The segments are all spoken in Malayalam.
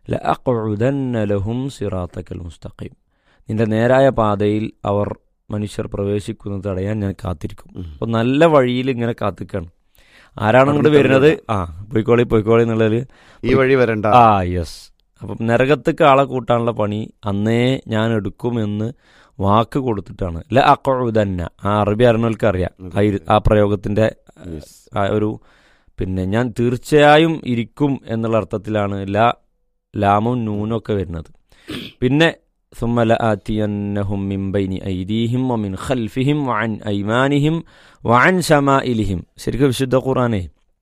ലഅഖഉദന്ന ലഹും സിറാത്തക്കൽ മുസ്തഖീം നിന്റെ നേരായ പാതയിൽ അവർ മനുഷ്യർ പ്രവേശിക്കുന്നത് തടയാൻ ഞാൻ കാത്തിരിക്കും ഉം. അപ്പോൾ നല്ല വഴിയിൽ ഇങ്ങനെ കാത്തിക്കാണ് ആരാണ് അങ്ങോട്ട് വരുന്നത് ആ പോയിക്കോളി പോയിക്കോളി എന്നുള്ളതിൽ ഈ വഴി വരണ്ട ആ യെസ് അപ്പം നരകത്തേക്ക് ആളെ കൂട്ടാനുള്ള പണി അന്നേ ഞാൻ എടുക്കുമെന്ന് വാക്ക് കൊടുത്തിട്ടാണ് ല അക്കഴുതന്ന ആ അറബി അറിഞ്ഞവർക്ക് അറിയാം ആ ഇരു- ആ പ്രയോഗത്തിന്റെ Yes. ആ ഒരു പിന്നെ ഞാൻ തീർച്ചയായും ഇരിക്കും എന്നുള്ള അർത്ഥത്തിലാണ് ല ലാമും നൂനും ഒക്കെ വരുന്നത് പിന്നെ ثم لآتينهم من بين أيديهم ومن خلفهم وعن أيمانهم وعن شمائلهم ശരിക്കും വിശുദ്ധ ഖുറാനെ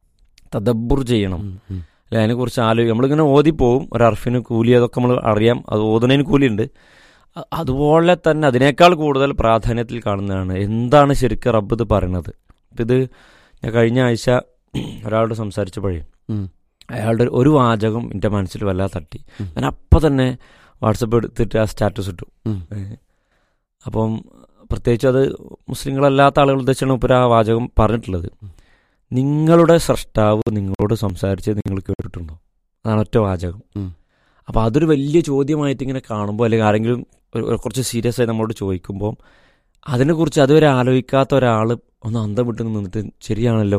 തദബ്ബുർ ചെയ്യണം ഉം, ഉം. അല്ലെ അതിനെക്കുറിച്ച് ആലോചിക്കും നമ്മളിങ്ങനെ ഓതിപ്പോവും ഒരു അർഫിന് കൂലി അതൊക്കെ നമ്മൾ അറിയാം അത് ഓതുന്നതിന് കൂലിയുണ്ട് അ- അതുപോലെ തന്നെ അതിനേക്കാൾ കൂടുതൽ പ്രാധാന്യത്തിൽ കാണുന്നതാണ് എന്താണ് ശരിക്കും റബ്ബ് ഇത് പറയണത് ഇപ്പം ഇത് ഞാൻ കഴിഞ്ഞ ആഴ്ച ഒരാളോട് സംസാരിച്ചപ്പോഴേ ഉം. അയാളുടെ ഒരു വാചകം എൻ്റെ മനസ്സിൽ വല്ലാതെ തട്ടി ഉം. ഞാൻ അപ്പം തന്നെ വാട്സപ്പ് എടുത്തിട്ട് ആ സ്റ്റാറ്റസ് ഇട്ടു ഉം. ഏഹ്. അപ്പം പ്രത്യേകിച്ച് അത് മുസ്ലിങ്ങളല്ലാത്ത ആളുകൾ ഉദ്ദേശിച്ചാണ് ഇപ്പോൾ ആ വാചകം പറഞ്ഞിട്ടുള്ളത് നിങ്ങളുടെ സ്രഷ്ടാവ് നിങ്ങളോട് സംസാരിച്ച് നിങ്ങൾ കേട്ടിട്ടുണ്ടോ അതാണ് ഒറ്റ വാചകം ഉം. അപ്പോൾ അതൊരു വലിയ ചോദ്യമായിട്ട് ഇങ്ങനെ കാണുമ്പോൾ അല്ലെങ്കിൽ ആരെങ്കിലും ഒരു- ഒരു കുറച്ച് സീരിയസ് ആയി നമ്മളോട് ചോദിക്കുമ്പോൾ അതിനെക്കുറിച്ച് അതുവരെ ആലോചിക്കാത്ത ഒരാൾ ഒന്ന് അന്തം വിട്ട് നിന്നിട്ട് ശരിയാണല്ലോ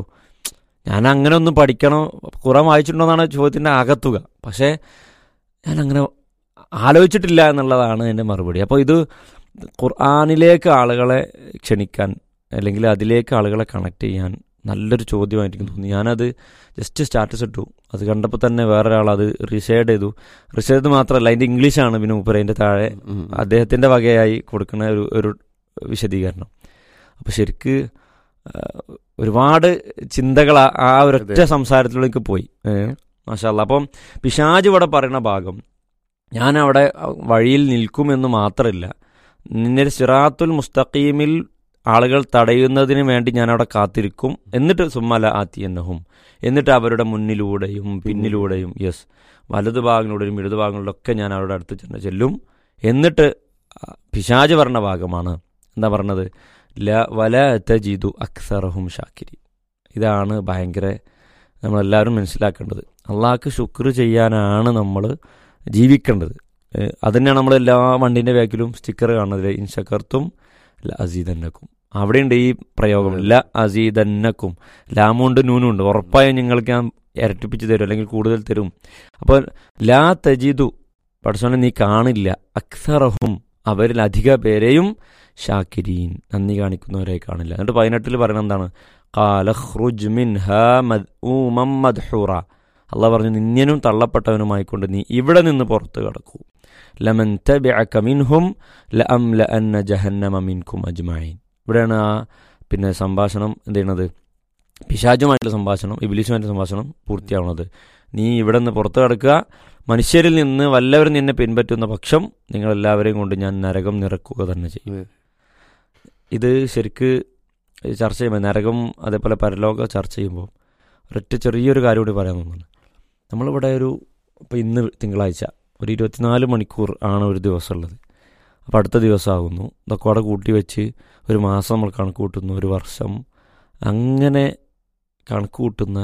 ഞാൻ അങ്ങനെ ഒന്ന് പഠിക്കണോ ഖുറാൻ വായിച്ചിട്ടുണ്ടോ എന്നാണ് ചോദ്യത്തിൻ്റെ ആകത്തുക പക്ഷേ ഞാൻ അങ്ങനെ ആലോചിച്ചിട്ടില്ല എന്നുള്ളതാണ് എൻ്റെ മറുപടി അപ്പോൾ ഇത് ഖുർആാനിലേക്ക് ആളുകളെ ക്ഷണിക്കാൻ അല്ലെങ്കിൽ അതിലേക്ക് ആളുകളെ കണക്ട് ചെയ്യാൻ നല്ലൊരു ചോദ്യമായിട്ട് എനിക്ക് തോന്നി ഞാനത് ജസ്റ്റ് സ്റ്റാറ്റസ് ഇട്ടു അത് കണ്ടപ്പോൾ തന്നെ വേറൊരാൾ അത് റിസൈഡ് ചെയ്തു റിസൈഡ് ചെയ്ത് മാത്രമല്ല അതിൻ്റെ ഇംഗ്ലീഷാണ് പിന്നെ മൂപ്പര് അതിൻ്റെ താഴെ ഉം, ഉം. അദ്ദേഹത്തിൻ്റെ വകയായി കൊടുക്കുന്ന ഒരു ഒരു വിശദീകരണം അപ്പോൾ ശരിക്ക് ആ, ഒരുപാട് ചിന്തകൾ ആ- ആ ഒരൊറ്റ അതെ. സംസാരത്തിലേക്ക് പോയി മാഷാല്ല അപ്പം പിശാജ് ഇവിടെ പറയുന്ന ഭാഗം ഞാൻ അവിടെ വഴിയിൽ നിൽക്കുമെന്ന് മാത്രമില്ല നിന്നെ സിറാത്തുൽ മുസ്തഖീമിൽ ആളുകൾ തടയുന്നതിന് വേണ്ടി ഞാൻ അവിടെ കാത്തിരിക്കും എന്നിട്ട് സുമ്മല ആത്തിയന്നഹും എന്നിട്ട് അവരുടെ മുന്നിലൂടെയും പിന്നിലൂടെയും യെസ് വലതു ഭാഗങ്ങളിലൂടെയും ഇടതു ഭാഗങ്ങളിലൊക്കെ ഞാൻ അവരുടെ അടുത്ത് ചെന്ന് ചെല്ലും എന്നിട്ട് പിശാജ് പറഞ്ഞ ഭാഗമാണ് എന്താ പറഞ്ഞത് ല വല തജിദു അക്സറഹും ഷാക്കിരി ഇതാണ് ഭയങ്കര നമ്മളെല്ലാവരും മനസ്സിലാക്കേണ്ടത് അള്ളാഹ്ക്ക് ശുക്ർ ചെയ്യാനാണ് നമ്മൾ ജീവിക്കേണ്ടത് ഏഹ് അതന്നെയാണ് നമ്മൾ എല്ലാ വണ്ടിൻ്റെ ബാക്കിലും സ്റ്റിക്കർ കാണുന്നത് ഇൻഷക്കർത്തും ല അസീദന്നക്കും അവിടെയുണ്ട് ഈ പ്രയോഗം ല അസീദന്നക്കും ലാമുണ്ട് നൂനുണ്ട് ഉറപ്പായും നിങ്ങൾക്ക് ഞാൻ ഇരട്ടിപ്പിച്ച് തരും അല്ലെങ്കിൽ കൂടുതൽ തരും അപ്പോൾ ലാ തജിദു പഠിച്ചോനെ നീ കാണില്ല അക്സറഹും അവരിൽ അധിക പേരെയും ഷാക്കിരീൻ നന്ദി കാണിക്കുന്നവരെ കാണില്ല എന്നിട്ട് പതിനെട്ടിൽ പറയുന്നത് എന്താണ് കാലഹ്റുജ് മിൻഹാ മദ്ഊമം മദ്ഹൂറ അള്ളാഹ് പറഞ്ഞു നിന്യനും തള്ളപ്പെട്ടവനുമായിക്കൊണ്ട് നീ ഇവിടെ നിന്ന് പുറത്ത് കടക്കൂ ലമൻ തബിഅക മിൻഹും ലഅംല അന്ന ജഹന്നമ മിൻകും അജ്മഈൻ ഇവിടെയാണ് ആ പിന്നെ സംഭാഷണം എന്ത് ചെയ്യണത് പിശാചുമായിട്ടുള്ള സംഭാഷണം ഇബിലിസുമായിട്ടുള്ള സംഭാഷണം പൂർത്തിയാവുന്നത് നീ ഇവിടെ നിന്ന് പുറത്ത് കടക്കുക മനുഷ്യരിൽ നിന്ന് വല്ലവരും നിന്നെ പിൻപറ്റുന്ന പക്ഷം നിങ്ങളെല്ലാവരെയും കൊണ്ട് ഞാൻ നരകം നിറക്കുക തന്നെ ചെയ്യും അതെ. ഇത് ശരിക്ക് ചർച്ച ചെയ്യുമ്പോൾ നരകം അതേപോലെ പരലോക ചർച്ച ചെയ്യുമ്പോൾ ഒരൊറ്റ ചെറിയൊരു കാര്യം കൂടി പറയാൻ തോന്നുന്നു നമ്മളിവിടെ ഒരു ഇപ്പോൾ ഇന്ന് തിങ്കളാഴ്ച ഒരു ഇരുപത്തിനാല് മണിക്കൂർ ആണ് ഒരു ദിവസം ഉള്ളത് അപ്പോൾ അടുത്ത ദിവസമാകുന്നു ഇതൊക്കെ അവിടെ കൂട്ടി വെച്ച് ഒരു മാസം നമ്മൾ കണക്ക് കൂട്ടുന്നു ഒരു വർഷം അങ്ങനെ കണക്ക് കൂട്ടുന്ന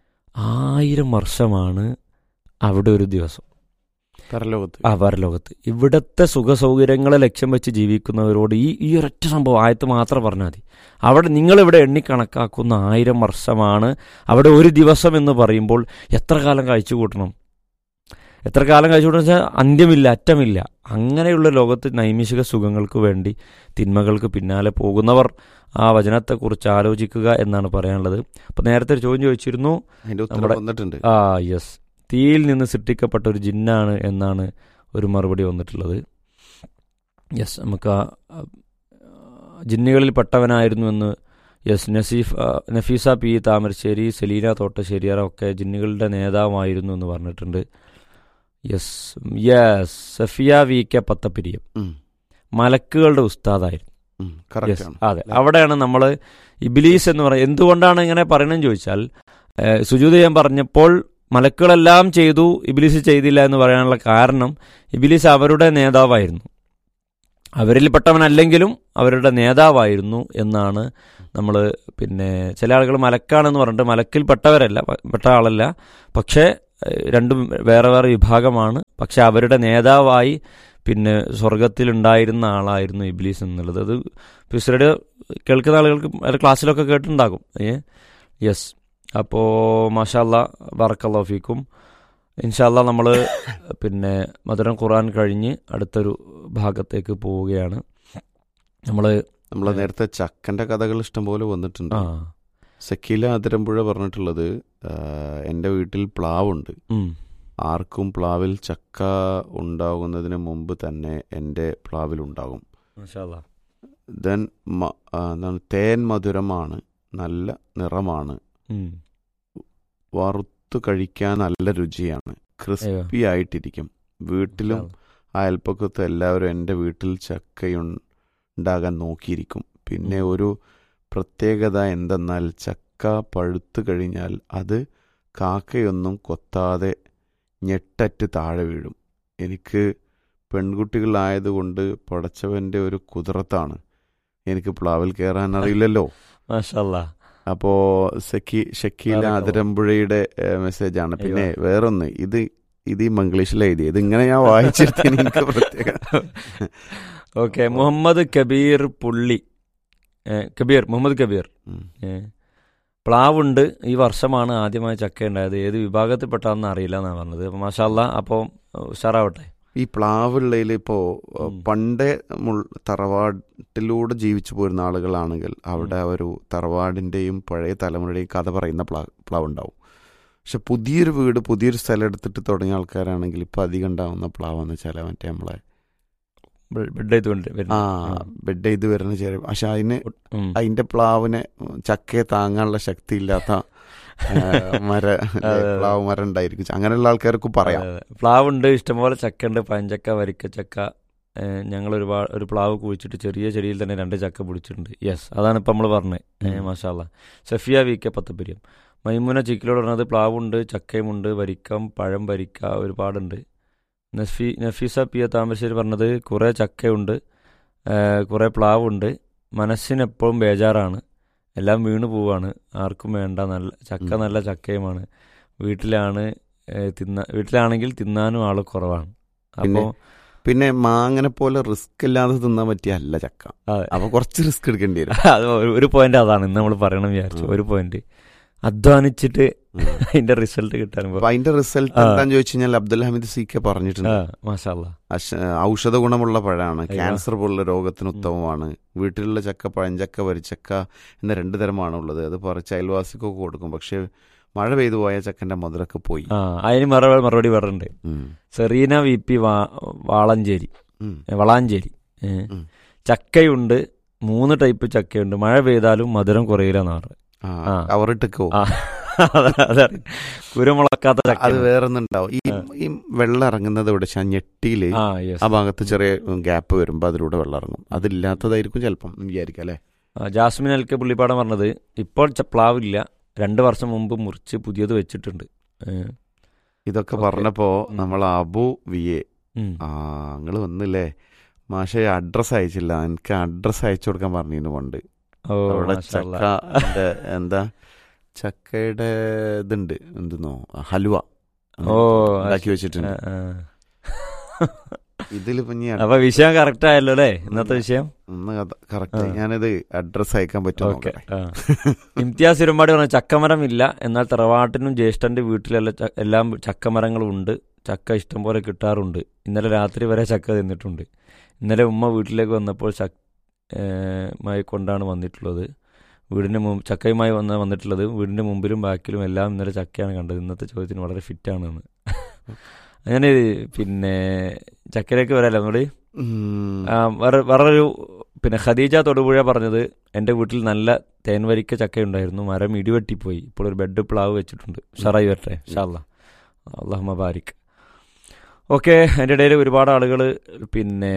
ആയിരം വർഷമാണ് അവിടെ ഒരു ദിവസം പരലോകത്ത് ആ പരലോകത്ത് ഇവിടുത്തെ സുഖ സൗകര്യങ്ങളെ ലക്ഷ്യം വെച്ച് ജീവിക്കുന്നവരോട് ഈ ഈ ഒരൊറ്റ സംഭവം ആയത്ത് മാത്രം പറഞ്ഞാൽ മതി അവിടെ നിങ്ങളിവിടെ എണ്ണിക്കണക്കാക്കുന്ന ആയിരം വർഷമാണ് അവിടെ ഒരു ദിവസം എന്ന് പറയുമ്പോൾ എത്ര കാലം കഴിച്ചു കൂട്ടണം എത്ര കാലം കഴിച്ചു കൂട്ടണം വെച്ചാൽ അന്ത്യമില്ല അറ്റമില്ല അങ്ങനെയുള്ള ലോകത്ത് നൈമിഷിക സുഖങ്ങൾക്ക് വേണ്ടി തിന്മകൾക്ക് പിന്നാലെ പോകുന്നവർ ആ വചനത്തെക്കുറിച്ച് ആലോചിക്കുക എന്നാണ് പറയാനുള്ളത് അപ്പം നേരത്തെ ഒരു ചോദ്യം ചോദിച്ചിരുന്നു അതിന്റെ ഉത്തരം നമ്മുടെ- വന്നിട്ടുണ്ട് ആ യെസ് തീയിൽ നിന്ന് സൃഷ്ടിക്കപ്പെട്ട ഒരു ജിന്നാണ് എന്നാണ് ഒരു മറുപടി വന്നിട്ടുള്ളത് യെസ് നമുക്ക് ആ ആ, ജിന്നുകളിൽ പെട്ടവനായിരുന്നു എന്ന് യെസ് നസീഫ് ആ, നഫീസ പി താമരശ്ശേരി സെലീന തോട്ടശ്ശേരിയാർ ഒക്കെ ജിന്നുകളുടെ നേതാവായിരുന്നു എന്ന് പറഞ്ഞിട്ടുണ്ട് yes yes Safiya V K Pathappiriyam ഉം, മലക്കുകളുടെ ഉസ്താദായിരുന്നു ഉം, correct Yes, ആണ് അതെ അവിടെയാണ് നമ്മൾ ഇബിലീസ് എന്ന് പറയുന്നത് എന്തുകൊണ്ടാണ് ഇങ്ങനെ പറയണമെന്ന് ചോദിച്ചാൽ ഏഹ്, സുജൂദ് ചെയ്യാൻ പറഞ്ഞപ്പോൾ മലക്കുകളെല്ലാം ചെയ്തു ഇബിലീസ് ചെയ്തില്ല എന്ന് പറയാനുള്ള കാരണം ഇബിലീസ് അവരുടെ നേതാവായിരുന്നു അവരിൽ പെട്ടവനല്ലെങ്കിലും അവരുടെ നേതാവായിരുന്നു എന്നാണ് നമ്മൾ പിന്നെ ചില ആളുകൾ മലക്കാണെന്ന് പറഞ്ഞിട്ട് മലക്കിൽ പെട്ടവരല്ല പ- പെട്ട ആളല്ല പക്ഷേ ഏഹ്, രണ്ടും വേറെ വേറെ വിഭാഗമാണ് പക്ഷെ അവരുടെ നേതാവായി പിന്നെ സ്വർഗത്തിലുണ്ടായിരുന്ന ആളായിരുന്നു ഇബ്ലീസ് എന്നുള്ളത് അത് ഫിസ്രയുടെ കേൾക്കുന്ന ആളുകൾക്ക് അത് ക്ലാസ്സിലൊക്കെ കേട്ടിട്ടുണ്ടാകും ഏ യെസ് അപ്പോൾ മാഷാല്ല ബറക്കല്ലാഫിക്കും ഇൻഷാല്ല നമ്മൾ പിന്നെ മധുരം ഖുറാൻ കഴിഞ്ഞ് അടുത്തൊരു ഭാഗത്തേക്ക് പോവുകയാണ് നമ്മൾ നമ്മൾ നേരത്തെ ചക്കന്റെ കഥകൾ ഇഷ്ടംപോലെ വന്നിട്ടുണ്ട് ആ സക്കീല അതിരമ്പുഴ പറഞ്ഞിട്ടുള്ളത് ആ, എൻ്റെ വീട്ടിൽ പ്ലാവുണ്ട് ഉം, ആർക്കും പ്ലാവിൽ ചക്ക ഉണ്ടാകുന്നതിന് മുമ്പ് തന്നെ എൻ്റെ പ്ലാവിൽ ഉണ്ടാകും മാഷാല്ലാ ദെൻ എന്താണ് തേൻ മധുരമാണ് നല്ല നിറമാണ് ഉം, വറുത്തു കഴിക്കാൻ നല്ല രുചിയാണ് ക്രിസ്പി ആയിട്ടിരിക്കും വീട്ടിലും മാഷാല്ലാ. അയൽപ്പക്കത്തും എല്ലാവരും എൻ്റെ വീട്ടിൽ ചക്കയുണ്ടാകാൻ നോക്കിയിരിക്കും പിന്നെ ഉം. ഒരു പ്രത്യേകത എന്തെന്നാൽ ചക്ക പഴുത്തു കഴിഞ്ഞാൽ അത് കാക്കയൊന്നും കൊത്താതെ ഞെട്ടറ്റ് താഴെ വീഴും എനിക്ക് പെൺകുട്ടികളായതുകൊണ്ട് പടച്ചവൻ്റെ ഒരു കുതിരത്താണ് എനിക്ക് പ്ലാവിൽ കയറാൻ അറിയില്ലല്ലോ മാഷാല്ലാ അപ്പോ സഖി ഷക്കീല വേറെ അതിരമ്പുഴയുടെ മെസ്സേജാണ് പിന്നെ അയ്യോ. വേറൊന്ന് ഇത് ഇത് ഈ മംഗ്ലീഷിൽ എഴുതിയത് ഇങ്ങനെ ഞാൻ വായിച്ചെടുത്തിന് എനിക്ക് പ്രത്യേക ഓക്കെ മുഹമ്മദ് കബീർ പുള്ളി ഏ, കബീർ മുഹമ്മദ് കബീർ ഉം. ഏ, പ്ലാവുണ്ട് ഈ വർഷമാണ് ആദ്യമായി ചക്ക ഉണ്ടായത് ഏത് വിഭാഗത്തിൽപ്പെട്ടാന്ന് അറിയില്ല എന്നാണ് പറഞ്ഞത് അപ്പോൾ മാഷാല്ല അപ്പോൾ ഉഷാറാവട്ടെ ഈ പ്ലാവുള്ളതിൽ ഇപ്പോ ഉം. പണ്ടേ മുൾ- തറവാട്ടിലൂടെ ജീവിച്ചു പോരുന്ന ആളുകളാണെങ്കിൽ അവിടെ ഒരു തറവാടിന്റെയും പഴയ തലമുറയുടെയും കഥ പറയുന്ന പ്ലാ പ്ലാവ് ഉണ്ടാവും പക്ഷെ പുതിയൊരു വീട് പുതിയൊരു സ്ഥലം എടുത്തിട്ട് തുടങ്ങിയ ആൾക്കാരാണെങ്കിൽ ഇപ്പൊ അധികം ഉണ്ടാവുന്ന പ്ലാവ് എന്ന് വെച്ചാൽ മറ്റേ നമ്മളെ ബെഡ് ചെയ്തുകൊണ്ട് ആ ബെഡ് ചെയ്ത് വരുന്ന ചെറിയ പക്ഷെ അതിന് ഉം. അതിന്റെ പ്ലാവിനെ ചക്കയെ താങ്ങാനുള്ള ശക്തി ഇല്ലാത്ത ആ, മര അതെ. പ്ലാവ് മരം ഉണ്ടായിരിക്കും അങ്ങനെയുള്ള ആൾക്കാർക്ക് പറയാം അതെ, അതെ. പ്ലാവുണ്ട് ഇഷ്ടംപോലെ ചക്ക ഉണ്ട് പഞ്ചക്ക വരിക്കച്ചക്ക ഞങ്ങൾ ഒരുപാട് ഒരു പ്ലാവ് കുഴിച്ചിട്ട് ചെറിയ ചെടിയിൽ തന്നെ രണ്ട് ചക്ക പിടിച്ചിട്ടുണ്ട് യെസ് അതാണ് ഇപ്പം നമ്മൾ പറഞ്ഞത് ഉം. മാഷാല്ല സഫിയ വി കെ പത്തപ്പിരിയം മൈമുന ചിക്കിലോട് പറഞ്ഞത് പ്ലാവുണ്ട് ചക്കയുമുണ്ട് വരിക്കം പഴം വരിക്ക ഒരുപാടുണ്ട് നഫി നഫീസ പി എ താമരശ്ശേരി പറഞ്ഞത് കുറേ ചക്കയുണ്ട് ഏഹ്, കുറേ പ്ലാവുണ്ട് മനസ്സിനെപ്പോഴും ബേജാറാണ് എല്ലാം വീണു പോവാണ് ആർക്കും വേണ്ട നല്ല ചക്ക ഉം. നല്ല ചക്കയുമാണ് വീട്ടിലാണ് ഏഹ്, തിന്ന വീട്ടിലാണെങ്കിൽ തിന്നാനും ആള് കുറവാണ് പിന്നെ അപ്പോൾ പിന്നെ മാങ്ങനെ പോലെ റിസ്ക് ഇല്ലാതെ തിന്നാൻ പറ്റിയ അല്ല ചക്ക അതെ അപ്പൊ കുറച്ച് റിസ്ക് എടുക്കേണ്ടി വരും അത് ഒരു- ഒരു പോയിന്റ് അതാണ് ഇന്ന് നമ്മൾ പറയണം വിചാരിച്ചു ഉം. ഒരു പോയിന്റ് അധ്വാനിച്ചിട്ട് ഉം. അതിന്റെ റിസൾട്ട് കിട്ടാൻ അപ്പൊ അതിന്റെ റിസൾട്ട് ആ. എന്താന്ന് ചോദിച്ചു കഴിഞ്ഞാൽ അബ്ദുൽ ഹമീദ് സി കെ പറഞ്ഞിട്ടുണ്ട് മാഷാല്ല അശ- ഔഷധ ഗുണമുള്ള പഴമാണ് അയ്യോ. ക്യാൻസർ പോലുള്ള രോഗത്തിന് ഉത്തമമാണ് വീട്ടിലുള്ള ചക്ക പഴഞ്ചക്ക വരിച്ചക്ക എന്ന രണ്ട് തരമാണ് ഉള്ളത് അത് പറിച്ച് അയൽവാസിക്കൊക്കെ കൊടുക്കും പക്ഷെ മഴ പെയ്തു പോയ ചക്കന്റെ മുതലൊക്കെ പോയി ആ അതിന് മറുപടി മറുപടി പറഞ്ഞിട്ടുണ്ട് ഉം. സെറീന വി പി വാ- വാളഞ്ചേരി ഉം. ഏ, വളാഞ്ചേരി ഏ. ഉം. ചക്കയുണ്ട് മൂന്ന് ടൈപ്പ് ചക്കയുണ്ട് മഴ പെയ്താലും മധുരം കുറയില്ലെന്ന് പറഞ്ഞു ആ, ആ. കവറിട്ടൊക്കെ ആ അതറിയാം കുരുമുളക്കാത്ത ചക്ക അത് വേറൊന്നുണ്ടാവും ഈ ആ. ഈ വെള്ളം ഇറങ്ങുന്നത് ഇവിടെ വെച്ചാൽ ഞെട്ടിയില് ആ ആ യെസ് ഭാഗത്ത് ചെറിയ ഗ്യാപ്പ് വരുമ്പോൾ അതിലൂടെ വെള്ളം ഇറങ്ങും അതില്ലാത്തതായിരിക്കും ചിലപ്പം വിചാരിക്കാം അല്ലേ ജാസ്മിൻ എൽ കെ പുള്ളിപ്പാടം പറഞ്ഞത് ഇപ്പോൾ ച- പ്ലാവില്ല രണ്ട് വർഷം മുമ്പ് മുറിച്ച് പുതിയത് വെച്ചിട്ടുണ്ട് ഏ. ഇതൊക്കെ ഓക്കേ. പറഞ്ഞപ്പോ ഉം. നമ്മൾ അബു വി എ ഉം. ആ നിങ്ങൾ വന്നില്ലേ മാഷെ അഡ്രസ് അയച്ചില്ല എനിക്ക് അഡ്രസ് അയച്ചു കൊടുക്കാൻ പറഞ്ഞു പണ്ട് ഓ അവിടെ മാഷാ അല്ലാ. ചക്ക ന്റെ എന്താ ചക്കയുടെ ഇതുണ്ട് എന്തെന്നോ ഹലുവ ഓ ഉണ്ടാക്കി വെച്ചിട്ടുണ്ട് ആ, ആ. ഇതിലിപ്പോ ഇനി അപ്പൊ വിഷയം കറക്റ്റ് ആയല്ലോ അല്ലേ ഇന്നത്തെ വിഷയം ഒന്ന് കറക്റ്റ് ആ. ഞാനിത് അഡ്രസ് അയക്കാൻ പറ്റുമോ ഓക്കെ നോക്കട്ടെ. ഇംതിയാസ് ഇരുമ്പാടി പറഞ്ഞ ചക്കമരം ഇല്ല എന്നാൽ തറവാട്ടിനും ജ്യേഷ്ഠന്റെ വീട്ടിലെല്ലാം ച- എല്ലാം ചക്കമരങ്ങളും ഉണ്ട് ചക്ക ഇഷ്ടം പോലെ കിട്ടാറുണ്ട് ഇന്നലെ രാത്രി വരെ ചക്ക തിന്നിട്ടുണ്ട് ഇന്നലെ ഉമ്മ വീട്ടിലേക്ക് വന്നപ്പോൾ ചക്ക മായി കൊണ്ടാണ് വന്നിട്ടുള്ളത് വീടിന്റെ മുമ്പ് ചക്കയുമായി വന്ന വന്നിട്ടുള്ളത് വീടിന്റെ മുമ്പിലും ബാക്കിലും എല്ലാം ഇന്നലെ ചക്കയാണ് കണ്ടത് ഇന്നത്തെ ചോദ്യത്തിന് വളരെ ഫിറ്റാണെന്ന് അങ്ങനെ പിന്നെ ചക്കയിലേക്ക് വരാമല്ലോ അങ്ങോട്ട് ഉം. ആ, വേറെ വേറൊരു പിന്നെ ഖദീജ തൊടുപുഴ പറഞ്ഞത് എൻ്റെ വീട്ടിൽ നല്ല തേൻവരിക്ക ചക്കയുണ്ടായിരുന്നു മരം ഇടിവെട്ടിപ്പോയി ഇപ്പോൾ ഒരു ബെഡ് പ്ലാവ് വെച്ചിട്ടുണ്ട് ഷറായി വരട്ടെ ഷാല്ല അള്ളാഹ് ബാരിക് ഓക്കെ അതിൻ്റെ ഇടയിൽ ഒരുപാട് ആളുകൾ പിന്നെ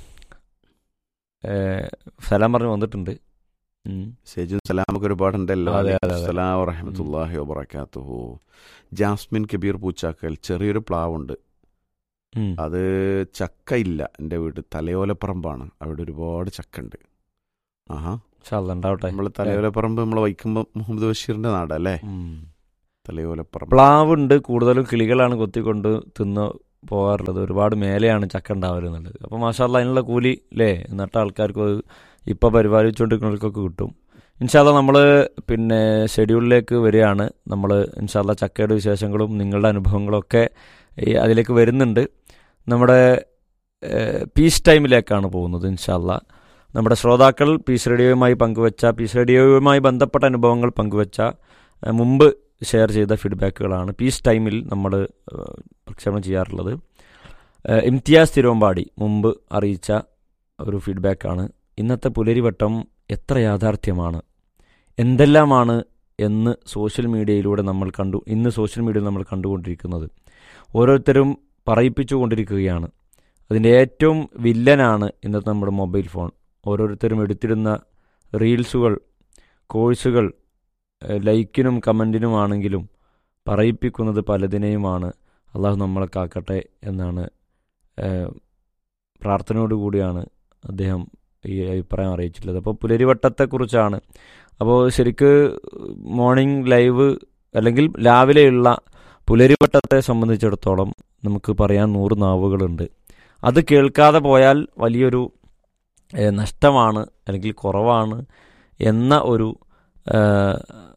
ഏ, സലാം പറഞ്ഞ് വന്നിട്ടുണ്ട് ഉം. ഷെജുൻ സലാമൊക്കെ ഒരുപാടുണ്ടല്ലോ അതെ, അതെ, അതെ. അസ്സലാം വറഹമത്തല്ലാഹി വബറകാതുഹു ജാസ്മിൻ കബീർ പൂച്ചാക്കൽ ചെറിയൊരു പ്ലാവുണ്ട് ഉം. അത് ചക്ക ഇല്ല എൻ്റെ വീട് തലയോലപ്പറമ്പാണ് അവിടെ ഒരുപാട് ചക്ക ഉണ്ട് ആഹാ ഷാ അല്ലാ, ഉണ്ടാവട്ടെ നമ്മൾ തലയോലപ്പറമ്പ് നമ്മൾ വൈക്കം മുഹമ്മദ് ബഷീറിന്റെ നാടല്ലേ ഉം. തലയോലപ്പറമ്പ് പ്ലാവുണ്ട് കൂടുതലും കിളികളാണ് കൊത്തിക്കൊണ്ട് തിന്ന് പോകാറുള്ളത് ഒരുപാട് മേലെയാണ് ചക്ക ഉണ്ടാവല് എന്നുള്ളത് അപ്പോൾ മാഷാല്ല അതിനുള്ള കൂലി അല്ലേ നട്ട ആൾക്കാർക്ക് അത് ഇപ്പോൾ പരിപാലിച്ചുകൊണ്ടിരിക്കുന്നവർക്കൊക്കെ കിട്ടും ഇൻഷാല്ല നമ്മൾ പിന്നെ ഷെഡ്യൂളിലേക്ക് വരികയാണ് നമ്മൾ ഇൻഷാല്ല ചക്കയുടെ വിശേഷങ്ങളും നിങ്ങളുടെ അനുഭവങ്ങളൊക്കെ ഈ അതിലേക്ക് വരുന്നുണ്ട് നമ്മുടെ ഏഹ്, പീസ് ടൈമിലേക്കാണ് പോകുന്നത് ഇൻഷാല്ല നമ്മുടെ ശ്രോതാക്കൾ പീസ് റേഡിയോയുമായി പങ്കുവച്ച പീസ് റേഡിയോയുമായി ബന്ധപ്പെട്ട അനുഭവങ്ങൾ പങ്കുവച്ച ഏഹ്, മുമ്പ് ഷെയർ ചെയ്ത ഫീഡ്ബാക്കുകളാണ് പീസ് ടൈമിൽ നമ്മൾ ഏഹ്, പ്രക്ഷേപണം ചെയ്യാറുള്ളത് ഏഹ്, ഇംതിയാസ് തിരുവമ്പാടി മുമ്പ് അറിയിച്ച ഒരു ഫീഡ്ബാക്കാണ് ഇന്നത്തെ പുലരിവട്ടം എത്ര യാഥാർത്ഥ്യമാണ് എന്തെല്ലാമാണ് എന്ന് സോഷ്യൽ മീഡിയയിലൂടെ നമ്മൾ കണ്ടു ഇന്ന് സോഷ്യൽ മീഡിയയിൽ നമ്മൾ കണ്ടുകൊണ്ടിരിക്കുന്നത് ഓരോരുത്തരും പറയിപ്പിച്ചുകൊണ്ടിരിക്കുകയാണ് അതിൻ്റെ ഏറ്റവും വില്ലനാണ് ഇന്നത്തെ നമ്മുടെ മൊബൈൽ ഫോൺ ഓരോരുത്തരും എടുത്തിരുന്ന റീൽസുകൾ കോഴ്സുകൾ ഏഹ് ലൈക്കിനും കമൻറ്റിനുമാണെങ്കിലും പറയിപ്പിക്കുന്നത് പലതിനെയുമാണ് അള്ളാഹു നമ്മളെ കാക്കട്ടെ എന്നാണ് ഏഹ് പ്രാർത്ഥനയോടുകൂടിയാണ് അദ്ദേഹം ഈ അഭിപ്രായം അറിയിച്ചിട്ടുള്ളത് അപ്പോൾ പുലരിവട്ടത്തെക്കുറിച്ചാണ് അപ്പോൾ ശരിക്ക് മോർണിംഗ് ലൈവ് അല്ലെങ്കിൽ രാവിലെയുള്ള പുലരിവട്ടത്തെ സംബന്ധിച്ചിടത്തോളം നമുക്ക് പറയാൻ നൂറ് നാവുകളുണ്ട് അത് കേൾക്കാതെ പോയാൽ വലിയൊരു ഏഹ്, നഷ്ടമാണ് അല്ലെങ്കിൽ കുറവാണ് എന്ന ഒരു ഏഹ്,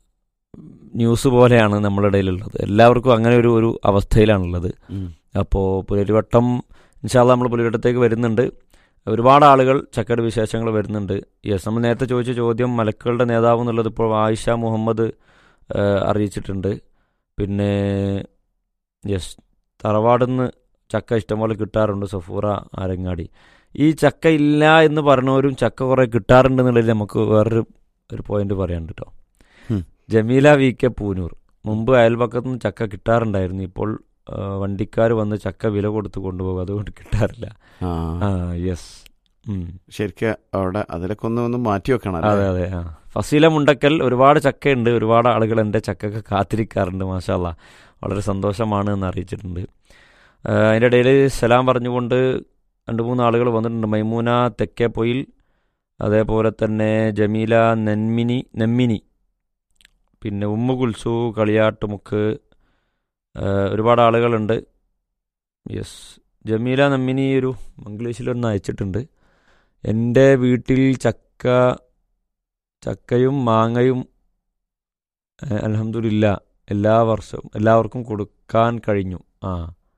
ന്യൂസ് പോലെയാണ് നമ്മുടെ ഇടയിലുള്ളത് എല്ലാവർക്കും അങ്ങനെ ഒരു ഒരു അവസ്ഥയിലാണുള്ളത് ഉം. അപ്പോൾ പുലരിവട്ടം ഇൻഷാല്ല നമ്മൾ പുലരിവട്ടത്തേക്ക് വരുന്നുണ്ട് ഒരുപാട് ആളുകൾ ചക്കയുടെ വിശേഷങ്ങൾ വരുന്നുണ്ട് യെസ് നമ്മൾ നേരത്തെ ചോദിച്ച ചോദ്യം മലക്കുകളുടെ നേതാവ് എന്നുള്ളത് ഇപ്പോൾ ആയിഷ മുഹമ്മദ് ഏഹ്, അറിയിച്ചിട്ടുണ്ട് പിന്നെ യെസ് തറവാടുന്ന് ചക്ക ഇഷ്ടംപോലെ കിട്ടാറുണ്ട് സഫൂറ ആരങ്ങാടി ഈ ചക്ക ഇല്ല എന്ന് പറഞ്ഞവരും ചക്ക കുറേ കിട്ടാറുണ്ട് എന്നുള്ളതിൽ നമുക്ക് വേറൊരു ഒരു പോയിന്റ് പറയാനുണ്ട് കേട്ടോ ഉം. ജമീല വി കെ പൂനൂർ മുമ്പ് അയൽപക്കത്ത് നിന്ന് ചക്ക കിട്ടാറുണ്ടായിരുന്നു ഇപ്പോൾ വണ്ടിക്കാർ വന്ന് ചക്ക വില കൊടുത്ത് കൊണ്ടുപോകും അതുകൊണ്ട് കിട്ടാറില്ല ആ ആ യെസ് ശരിക്കും അവിടെ അതിലൊക്കെ ഒന്ന് ഒന്ന് മാറ്റി വെക്കണം അതെ അല്ലേ? അതെ ആ ഫസീല മുണ്ടക്കൽ ഒരുപാട് ചക്കയുണ്ട് ഒരുപാട് ആളുകൾ എൻ്റെ ചക്കൊക്കെ കാത്തിരിക്കാറുണ്ട് മാഷാല്ല വളരെ സന്തോഷമാണ് എന്ന് അറിയിച്ചിട്ടുണ്ട് ആ, അതിൻ്റെ ഇടയിൽ സലാം പറഞ്ഞുകൊണ്ട് രണ്ട് മൂന്ന് ആളുകൾ വന്നിട്ടുണ്ട് മൈമൂന തെക്കേപ്പൊയിൽ അതേപോലെ തന്നെ ജമീല നെന്മിനി നെമ്മിനി പിന്നെ ഉമ്മു കുൽസു കളിയാട്ടുമുക്ക് ആ, ഒരുപാട് ആളുകളുണ്ട് യെസ് ജമീല നെമ്മിനി ഒരു മംഗ്ലീഷിലൊന്ന് അയച്ചിട്ടുണ്ട് എൻ്റെ വീട്ടിൽ ചക്ക ചക്കയും മാങ്ങയും അലഹമില്ല എല്ലാ വർഷവും എല്ലാവർക്കും കൊടുക്കാൻ കഴിഞ്ഞു ആ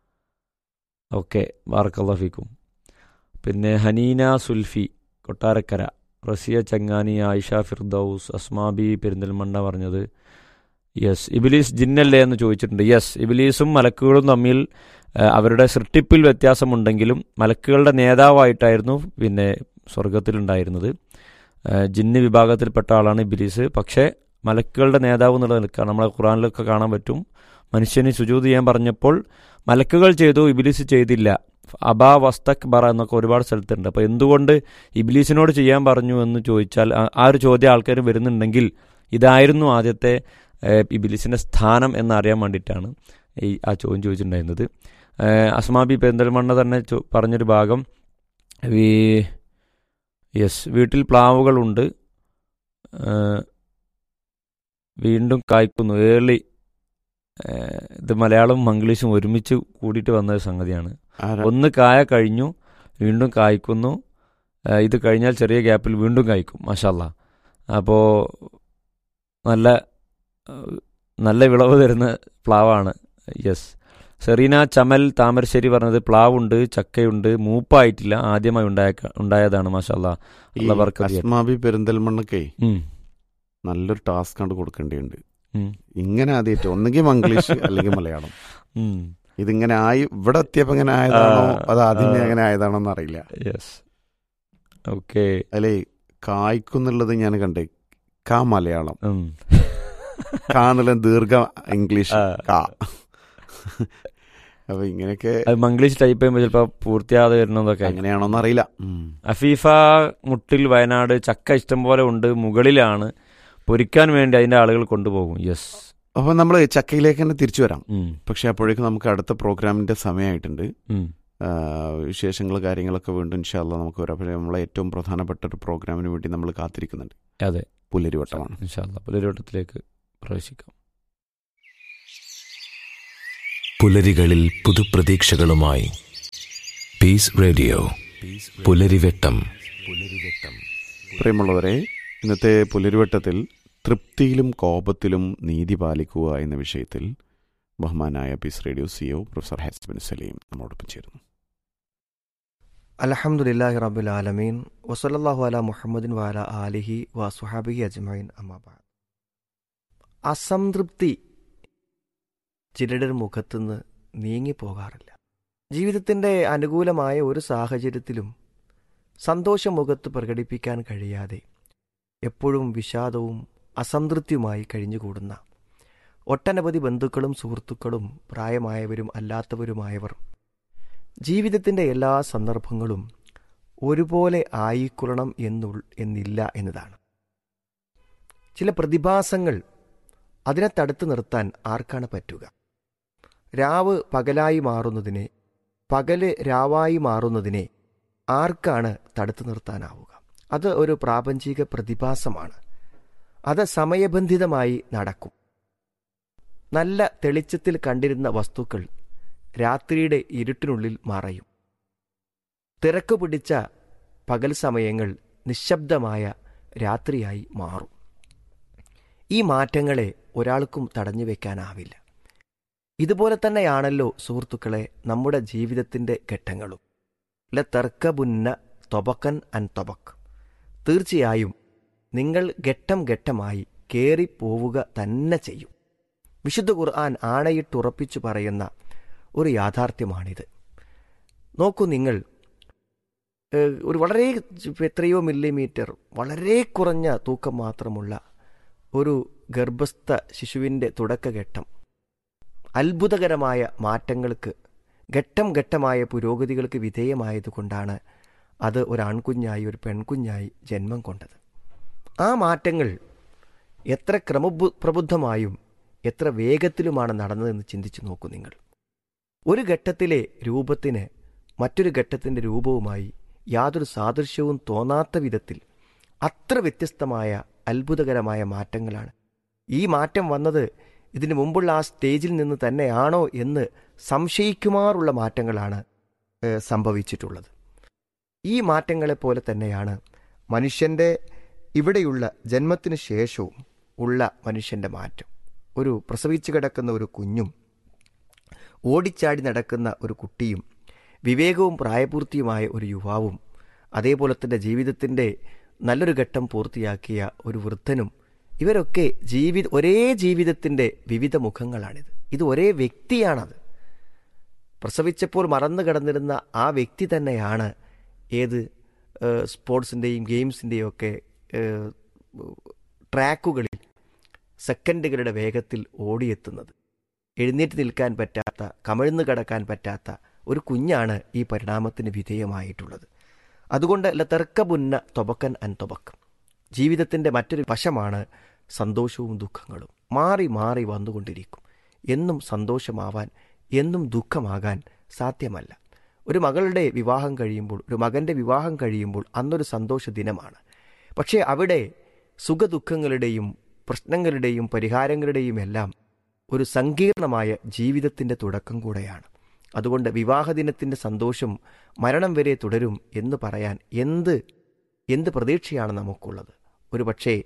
ഓക്കെ ബാർക്കല്ലാഫിക്കും പിന്നെ ഹനീന സുൽഫി കൊട്ടാരക്കര റസിയ ചങ്ങാനി ആയിഷ ഫിർദൌസ് അസ്മാബി പെരിന്തൽമണ്ണ പറഞ്ഞത് യെസ് ഇബിലീസ് ജിന്നല്ലേ എന്ന് ചോദിച്ചിട്ടുണ്ട് യെസ് ഇബിലീസും മലക്കുകളും തമ്മിൽ ആ, അവരുടെ സൃഷ്ടിപ്പിൽ വ്യത്യാസമുണ്ടെങ്കിലും മലക്കുകളുടെ നേതാവായിട്ടായിരുന്നു പിന്നെ സ്വർഗത്തിലുണ്ടായിരുന്നത് ആ, ജിന്ന് വിഭാഗത്തിൽപ്പെട്ട ആളാണ് ഇബിലീസ് പക്ഷേ മലക്കുകളുടെ നേതാവ് എന്നുള്ള നിൽക്കുകയാണ് നമ്മളെ ഖുറാനിലൊക്കെ കാണാൻ പറ്റും മനുഷ്യന് സുജൂത് ചെയ്യാൻ പറഞ്ഞപ്പോൾ മലക്കുകൾ ചെയ്തു ഇബിലീസ് ചെയ്തില്ല അബാ വസ്തക് ബറ എന്നൊക്കെ ഒരുപാട് സ്ഥലത്തുണ്ട് അപ്പോൾ എന്തുകൊണ്ട് ഇബിലീസിനോട് ചെയ്യാൻ പറഞ്ഞു എന്ന് ചോദിച്ചാൽ ആ- ആ ഒരു ചോദ്യം ആൾക്കാർ വരുന്നുണ്ടെങ്കിൽ ഇതായിരുന്നു ആദ്യത്തെ ഏഹ്, ഇബിലിസിൻ്റെ സ്ഥാനം എന്നറിയാൻ വേണ്ടിയിട്ടാണ് ഈ ആ ചോദ്യം ചോദിച്ചിട്ടുണ്ടായിരുന്നത് ഏഹ്, അസ്മാബി പെരിന്തൽമണ്ണ തന്നെ ചോ- പറഞ്ഞൊരു ഭാഗം ഈ യെസ് വീട്ടിൽ പ്ലാവുകളുണ്ട് ഏഹ്, വീണ്ടും കായ്ക്കുന്നു ഏർലി ഏഹ്, ഇത് മലയാളവും ഇംഗ്ലീഷും ഒരുമിച്ച് കൂടിയിട്ട് വന്ന ഒരു സംഗതിയാണ് ആരാ? ഒന്ന് കായ കഴിഞ്ഞു വീണ്ടും കായ്ക്കുന്നു ഏഹ്, ഇത് കഴിഞ്ഞാൽ ചെറിയ ഗ്യാപ്പിൽ വീണ്ടും കായ്ക്കും മാഷല്ല അപ്പോൾ നല്ല ഏഹ്, നല്ല വിളവ് തരുന്ന പ്ലാവാണ് യെസ് സെറീന ചമൽ താമരശ്ശേരി പറഞ്ഞത് പ്ലാവുണ്ട് ചക്കയുണ്ട് മൂപ്പായിട്ടില്ല ആദ്യമായി ഉണ്ടായ ഉണ്ടായതാണ് മാഷല്ല ഈ അള്ള ബർക്കത്ത് ചെയ്യട്ടെ. അസ്മാബി പെരിന്തൽമണ്ണക്കേ ഉം, നല്ലൊരു ടാസ്ക് കണ്ട് കൊടുക്കേണ്ടിയുണ്ട് ഉം, ഇങ്ങനെ ആദ്യമായിട്ട് ഒന്നെങ്കിൽ മംഗ്ലീഷ് അല്ലെങ്കിൽ മലയാളം ഉം. ഇതിങ്ങനെ ആയി ഇവിടെ എത്തിയപ്പോ ഇങ്ങനെ ആയതാണോ ആ, അത് ആദ്യമേ ആ. അങ്ങനെ ആയതാണോ എന്ന് അറിയില്ല യെസ് ഓക്കെ അല്ലേ കായ്ക്കുന്നുള്ളത് ഞാൻ കണ്ടേ കാ മലയാളം ഉം. കാ എന്നുള്ള ദീർഘ ഇംഗ്ലീഷ് ആ. കാ അപ്പൊ ഇങ്ങനെയൊക്കെ അത് മംഗ്ലീഷ് ടൈപ്പ് ചെയ്യുമ്പോൾ ചിലപ്പോൾ പൂർത്തിയാതെ വരുന്നതൊക്കെ ആയിരിക്കും. അങ്ങനെയാണോന്ന് അറിയില്ല ഉം. അഫീഫ മുട്ടിൽ വയനാട് ചക്ക ഇഷ്ടം പോലെ ഉണ്ട് മുകളിലാണ് പൊരിക്കാൻ വേണ്ടി അതിന്റെ ആളുകൾ കൊണ്ടുപോകും യെസ് അപ്പൊ നമ്മൾ ചക്കയിലേക്ക് തന്നെ തിരിച്ചു വരാം പക്ഷെ അപ്പോഴേക്കും നമുക്ക് അടുത്ത പ്രോഗ്രാമിന്റെ സമയമായിട്ടുണ്ട് ആ, വിശേഷങ്ങൾ കാര്യങ്ങളൊക്കെ വീണ്ടും ഇൻഷാല്ല നമുക്ക് വരാം അപ്പോൾ നമ്മളെ ഏറ്റവും പ്രധാനപ്പെട്ട ഒരു പ്രോഗ്രാമിന് വേണ്ടി നമ്മൾ കാത്തിരിക്കുന്നുണ്ട് അതെ പുല്ലരിവട്ടമാണ് ഇൻഷാല്ല പുലരോട്ടത്തിലേക്ക് പ്രവേശിക്കാം പുലരികളിൽ പുതുപ്രതീക്ഷകളുമായി പീസ് റേഡിയോ പുലരിവെട്ടം പുലരിവെട്ടം പ്രിയമുള്ളവരെ ഇന്നത്തെ പുലരുവട്ടത്തിൽ തൃപ്തിയിലും കോപത്തിലും നീതി പാലിക്കുക എന്ന വിഷയത്തിൽ ബഹുമാനായ peace radio CEO professor Hasbin Saleem നമ്മോടൊപ്പം ചേരുന്നു അലഹമുല്ലാഹി റബുൽ ആലമീൻ വസലല്ലാഹു അല മുഹമ്മദിൻ വാല ആലിഹി വ സുഹാബിഹി അജ്മൈൻ അമ്മാബാദ് അസംതൃപ്തി ചിലരുടെ മുഖത്തുനിന്ന് നീങ്ങിപ്പോകാറില്ല ജീവിതത്തിൻ്റെ അനുകൂലമായ ഒരു സാഹചര്യത്തിലും സന്തോഷം മുഖത്ത് പ്രകടിപ്പിക്കാൻ കഴിയാതെ എപ്പോഴും വിഷാദവും അസംതൃപ്തിയുമായി കഴിഞ്ഞുകൂടുന്ന ഒട്ടനവധി ബന്ധുക്കളും സുഹൃത്തുക്കളും പ്രായമായവരും അല്ലാത്തവരുമായവർ ജീവിതത്തിൻ്റെ എല്ലാ സന്ദർഭങ്ങളും ഒരുപോലെ ആയിക്കൊള്ളണം എന്നു എന്നില്ല എന്നതാണ് ചില പ്രതിഭാസങ്ങൾ അതിനെ തടുത്തു നിർത്താൻ ആർക്കാണ് പറ്റുക രാവ് പകലായി മാറുന്നതിനെ പകല് രാവായി മാറുന്നതിനെ ആർക്കാണ് തടുത്തു നിർത്താനാവുക അത് ഒരു പ്രാപഞ്ചിക പ്രതിഭാസമാണ് അത് സമയബന്ധിതമായി നടക്കും നല്ല തെളിച്ചത്തിൽ കണ്ടിരുന്ന വസ്തുക്കൾ രാത്രിയുടെ ഇരുട്ടിനുള്ളിൽ മറയും തിരക്ക് പിടിച്ച പകൽ സമയങ്ങൾ നിശബ്ദമായ രാത്രിയായി മാറും ഈ മാറ്റങ്ങളെ ഒരാൾക്കും തടഞ്ഞു വെക്കാനാവില്ല ഇതുപോലെ തന്നെയാണല്ലോ സുഹൃത്തുക്കളെ നമ്മുടെ ജീവിതത്തിൻ്റെ ഘട്ടങ്ങളും ല തർക്കബുന്ന തൊബക്കൻ അൻ തൊബക്ക് തീർച്ചയായും നിങ്ങൾ ഘട്ടം ഘട്ടമായി കേറിപ്പോവുക തന്നെ ചെയ്യും വിശുദ്ധ ഖുർആൻ ആണയിട്ടുറപ്പിച്ചു പറയുന്ന ഒരു യാഥാർത്ഥ്യമാണിത് നോക്കൂ നിങ്ങൾ ഏഹ്, ഒരു വളരെ എത്രയോ മില്ലിമീറ്റർ വളരെ കുറഞ്ഞ തൂക്കം മാത്രമുള്ള ഒരു ഗർഭസ്ഥ ശിശുവിൻ്റെ തുടക്കഘട്ടം അത്ഭുതകരമായ മാറ്റങ്ങൾക്ക് ഘട്ടം ഘട്ടമായ പുരോഗതികൾക്ക് വിധേയമായതുകൊണ്ടാണ് അത് ഒരു ആൺകുഞ്ഞായി ഒരു പെൺകുഞ്ഞായി ജന്മം കൊണ്ടത് ആ മാറ്റങ്ങൾ എത്ര ക്രമബു പ്രബുദ്ധമായും എത്ര വേഗത്തിലുമാണ് നടന്നതെന്ന് ചിന്തിച്ചു നോക്കൂ നിങ്ങൾ ഒരു ഘട്ടത്തിലെ രൂപത്തിന് മറ്റൊരു ഘട്ടത്തിൻ്റെ രൂപവുമായി യാതൊരു സാദൃശ്യവും തോന്നാത്ത വിധത്തിൽ അത്ര വ്യത്യസ്തമായ അത്ഭുതകരമായ മാറ്റങ്ങളാണ് ഈ മാറ്റം വന്നത് ഇതിനു മുമ്പുള്ള ആ സ്റ്റേജിൽ നിന്ന് തന്നെയാണോ എന്ന് സംശയിക്കുമാറുള്ള മാറ്റങ്ങളാണ് ഏഹ്, സംഭവിച്ചിട്ടുള്ളത് ഈ മാറ്റങ്ങളെപ്പോലെ തന്നെയാണ് മനുഷ്യൻ്റെ ഇവിടെയുള്ള ജന്മത്തിനു ശേഷവും ഉള്ള മനുഷ്യൻ്റെ മാറ്റം ഒരു പ്രസവിച്ചു കിടക്കുന്ന ഒരു കുഞ്ഞും ഓടിച്ചാടി നടക്കുന്ന ഒരു കുട്ടിയും വിവേകവും പ്രായപൂർത്തിയുമായ ഒരു യുവാവും അതേപോലെ തന്നെ ജീവിതത്തിൻ്റെ നല്ലൊരു ഘട്ടം പൂർത്തിയാക്കിയ ഒരു വൃദ്ധനും ഇവരൊക്കെ ജീവി ഒരേ ജീവിതത്തിൻ്റെ വിവിധ മുഖങ്ങളാണിത് ഇത് ഒരേ വ്യക്തിയാണത് പ്രസവിച്ചപ്പോൾ മറന്നു കിടന്നിരുന്ന ആ വ്യക്തി തന്നെയാണ് ഏത് ഏഹ്, സ്പോർട്സിൻ്റെയും ഗെയിംസിൻ്റെയും ഒക്കെ ഏഹ്, ട്രാക്കുകളിൽ സെക്കൻഡുകളുടെ വേഗത്തിൽ ഓടിയെത്തുന്നത് എഴുന്നേറ്റ് നിൽക്കാൻ പറ്റാത്ത കമിഴ്ന്നു കിടക്കാൻ പറ്റാത്ത ഒരു കുഞ്ഞാണ് ഈ പരിണാമത്തിന് വിധേയമായിട്ടുള്ളത് അതുകൊണ്ട് ലതർക്കബുന്ന തൊബക്കൻ അൻ തൊബക്ക് ജീവിതത്തിൻ്റെ മറ്റൊരു വശമാണ് സന്തോഷവും ദുഃഖങ്ങളും മാറി മാറി വന്നുകൊണ്ടിരിക്കും എന്നും സന്തോഷമാവാൻ എന്നും ദുഃഖമാകാൻ സാധ്യമല്ല ഒരു മകളുടെ വിവാഹം കഴിയുമ്പോൾ ഒരു മകൻ്റെ വിവാഹം കഴിയുമ്പോൾ അന്നൊരു സന്തോഷ ദിനമാണ് പക്ഷേ അവിടെ സുഖദുഃഖങ്ങളുടെയും പ്രശ്നങ്ങളുടെയും പരിഹാരങ്ങളുടെയും എല്ലാം ഒരു സങ്കീർണമായ ജീവിതത്തിൻ്റെ തുടക്കം കൂടെയാണ് അതുകൊണ്ട് വിവാഹദിനത്തിൻ്റെ സന്തോഷം മരണം വരെ തുടരും എന്ന് പറയാൻ എന്ത് എന്ത് പ്രതീക്ഷയാണ് നമുക്കുള്ളത് ഒരു പക്ഷേ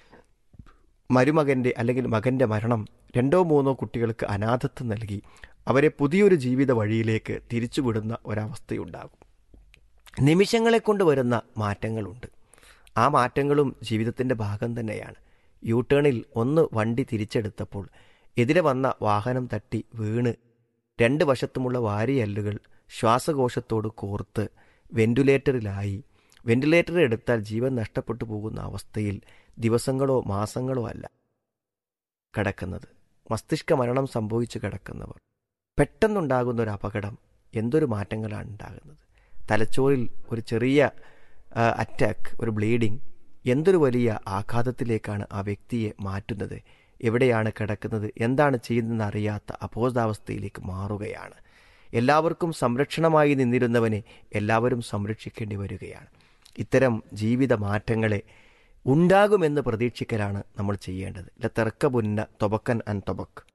മരുമകൻ്റെ അല്ലെങ്കിൽ മകൻ്റെ മരണം രണ്ടോ മൂന്നോ കുട്ടികൾക്ക് അനാഥത്വം നൽകി അവരെ പുതിയൊരു ജീവിത വഴിയിലേക്ക് തിരിച്ചുവിടുന്ന ഒരവസ്ഥയുണ്ടാകും നിമിഷങ്ങളെ കൊണ്ട് വരുന്ന മാറ്റങ്ങളുണ്ട് ആ മാറ്റങ്ങളും ജീവിതത്തിൻ്റെ ഭാഗം തന്നെയാണ് യൂ ടേണിൽ ഒന്ന് വണ്ടി തിരിച്ചെടുത്തപ്പോൾ എതിരെ വന്ന വാഹനം തട്ടി വീണ് രണ്ട് വശത്തുമുള്ള വാരിയല്ലുകൾ ശ്വാസകോശത്തോട് കോർത്ത് വെന്റിലേറ്ററിലായി വെന്റിലേറ്റർ എടുത്താൽ ജീവൻ നഷ്ടപ്പെട്ടു പോകുന്ന അവസ്ഥയിൽ ദിവസങ്ങളോ മാസങ്ങളോ അല്ല കിടക്കുന്നത് മസ്തിഷ്ക മരണം സംഭവിച്ചു കിടക്കുന്നവർ പെട്ടെന്നുണ്ടാകുന്ന ഒരു അപകടം എന്തൊരു മാറ്റങ്ങളാണ് ഉണ്ടാകുന്നത് തലച്ചോറിൽ ഒരു ചെറിയ അറ്റാക്ക് ഒരു ബ്ലീഡിംഗ് എന്തൊരു വലിയ ആഘാതത്തിലേക്കാണ് ആ വ്യക്തിയെ മാറ്റുന്നത് എവിടെയാണ് കിടക്കുന്നത് എന്താണ് ചെയ്യുന്നതെന്ന് അറിയാത്ത അബോധാവസ്ഥയിലേക്ക് മാറുകയാണ് എല്ലാവർക്കും സംരക്ഷണമായി നിന്നിരുന്നവനെ എല്ലാവരും സംരക്ഷിക്കേണ്ടി വരികയാണ് ഇത്തരം ജീവിത മാറ്റങ്ങളെ ഉണ്ടാകുമെന്ന് പ്രതീക്ഷിക്കലാണ് നമ്മൾ ചെയ്യേണ്ടത് ലത്തർക്ക പുന്ന തൊബക്കൻ അൻ തൊബക്ക്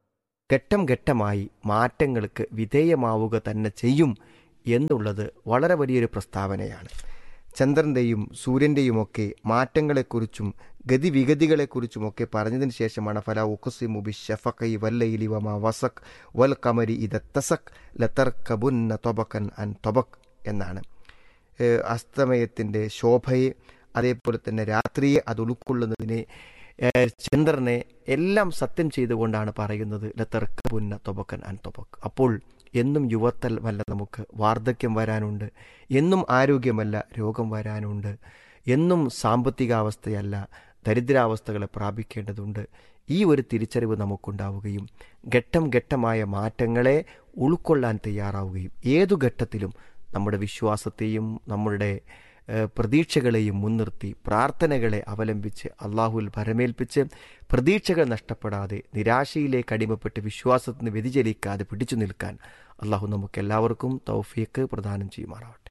ഘട്ടം ഘട്ടമായി മാറ്റങ്ങൾക്ക് വിധേയമാവുക തന്നെ ചെയ്യും എന്നുള്ളത് വളരെ വലിയൊരു പ്രസ്താവനയാണ് ചന്ദ്രൻ്റെയും സൂര്യൻ്റെയുമൊക്കെ മാറ്റങ്ങളെക്കുറിച്ചും ഗതിവിഗതികളെക്കുറിച്ചുമൊക്കെ പറഞ്ഞതിന് ശേഷമാണ് ഫല ഉഖസിമു ബി ഷഫഖി വല്ലൈലി വമ വസക് വൽ കമരി ഇതത്തസക് ലതർക്കബുന്ന തൊബക്കൻ അൻ തൊബക് എന്നാണ് ഏഹ് അസ്തമയത്തിൻ്റെ ശോഭയെ അതേപോലെ തന്നെ രാത്രിയെ അത് ഉൾക്കൊള്ളുന്നതിനെ ഏഹ് ചന്ദ്രനെ എല്ലാം സത്യം ചെയ്തുകൊണ്ടാണ് പറയുന്നത് ലതർക്കബുന്ന തൊബക്കൻ അൻ തൊബക് അപ്പോൾ എന്നും യുവത്തൽ നമുക്ക് വാർദ്ധക്യം വരാനുണ്ട് എന്നും ആരോഗ്യമല്ല രോഗം വരാനുണ്ട് എന്നും സാമ്പത്തികാവസ്ഥയല്ല ദരിദ്രാവസ്ഥകളെ പ്രാപിക്കേണ്ടതുണ്ട് ഈ ഒരു തിരിച്ചറിവ് നമുക്കുണ്ടാവുകയും ഘട്ടം ഘട്ടമായ മാറ്റങ്ങളെ ഉൾക്കൊള്ളാൻ തയ്യാറാവുകയും ഏതു ഘട്ടത്തിലും നമ്മുടെ വിശ്വാസത്തെയും നമ്മുടെ ഏഹ്, പ്രതീക്ഷകളെയും മുൻനിർത്തി പ്രാർത്ഥനകളെ അവലംബിച്ച് അള്ളാഹുൽ ഭരമേൽപ്പിച്ച് പ്രതീക്ഷകൾ നഷ്ടപ്പെടാതെ നിരാശയിലേക്ക് അടിമപ്പെട്ട് വിശ്വാസത്തിന് വ്യതിചലിക്കാതെ പിടിച്ചു നിൽക്കാൻ അള്ളാഹു നമുക്ക് എല്ലാവർക്കും തൗഫീക്ക് പ്രദാനം ചെയ്യുമാറാവട്ടെ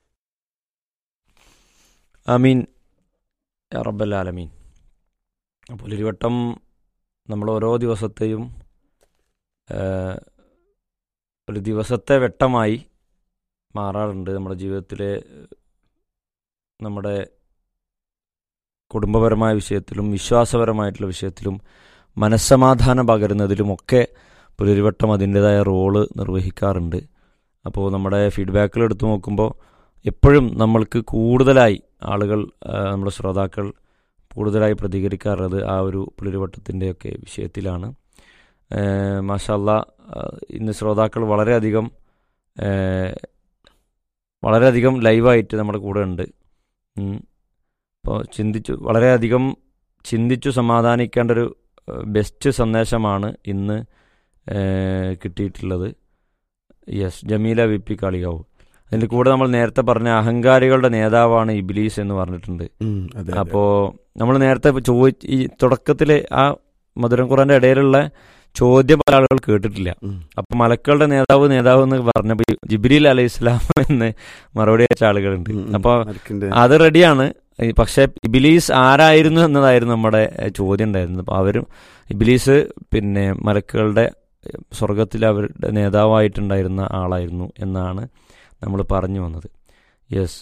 അമീൻ യാ റബ്ബൽ ആലമീൻ അപ്പോൾ ഒരു വട്ടം നമ്മൾ ഓരോ ദിവസത്തെയും ഏഹ്, ഒരു ദിവസത്തെ വെട്ടമായി മാറാറുണ്ട് നമ്മുടെ ജീവിതത്തിലെ നമ്മുടെ കുടുംബപരമായ വിഷയത്തിലും വിശ്വാസപരമായിട്ടുള്ള വിഷയത്തിലും മനസ്സമാധാനം പകരുന്നതിലുമൊക്കെ പുലരിവട്ടം അതിൻ്റെതായ റോള് നിർവഹിക്കാറുണ്ട് അപ്പോൾ നമ്മുടെ ഫീഡ്ബാക്കുകൾ എടുത്തു നോക്കുമ്പോൾ എപ്പോഴും നമ്മൾക്ക് കൂടുതലായി ആളുകൾ ആ, നമ്മുടെ ശ്രോതാക്കൾ കൂടുതലായി പ്രതികരിക്കാറുള്ളത് ആ ഒരു പുലരിവട്ടത്തിൻ്റെയൊക്കെ വിഷയത്തിലാണ് മാഷല്ല ഇന്ന് ശ്രോതാക്കൾ വളരെയധികം ഏ, വളരെയധികം ലൈവായിട്ട് നമ്മുടെ കൂടെ ഉണ്ട് അപ്പോൾ ചിന്തിച്ചു വളരെയധികം ചിന്തിച്ചു സമാധാനിക്കേണ്ട ഒരു ബെസ്റ്റ് സന്ദേശമാണ് ഇന്ന് ഏ, കിട്ടിയിട്ടുള്ളത് yes Jameela V P Kalikavu അതിൻ്റെ കൂടെ നമ്മൾ നേരത്തെ പറഞ്ഞ അഹങ്കാരികളുടെ നേതാവാണ് ഇബിലീസ് എന്ന് പറഞ്ഞിട്ടുണ്ട് ഉം, അതെ, അതെ. അപ്പോൾ നമ്മൾ നേരത്തെ ചോദി ഈ തുടക്കത്തിൽ ആ മധുരം ഖുറാന്റെ ഇടയിലുള്ള ചോദ്യം പല ആളുകൾ കേട്ടിട്ടില്ല ഉം. അപ്പൊ മലക്കളുടെ നേതാവ് നേതാവ് എന്ന് പറഞ്ഞപ്പോൾ ഈ ജിബ്രീൽ അലൈഹി ഇസ്ലാം എന്ന് മറുപടി അയച്ച ആളുകളുണ്ട് ഉം, ഉം. അപ്പോൾ മലക്കിന്റെ അത് റെഡിയാണ് ഈ പക്ഷേ ഇബിലീസ് ആരായിരുന്നു എന്നതായിരുന്നു നമ്മുടെ ഏഹ്, ചോദ്യം ഉണ്ടായിരുന്നത് അപ്പോൾ അവരും ഇബിലീസ് പിന്നെ മലക്കുകളുടെ ഏഹ്, സ്വർഗത്തിൽ അവരുടെ നേതാവായിട്ടുണ്ടായിരുന്ന ആളായിരുന്നു എന്നാണ് നമ്മൾ പറഞ്ഞു വന്നത് യെസ്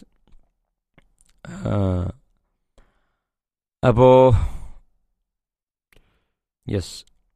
അപ്പോൾ yes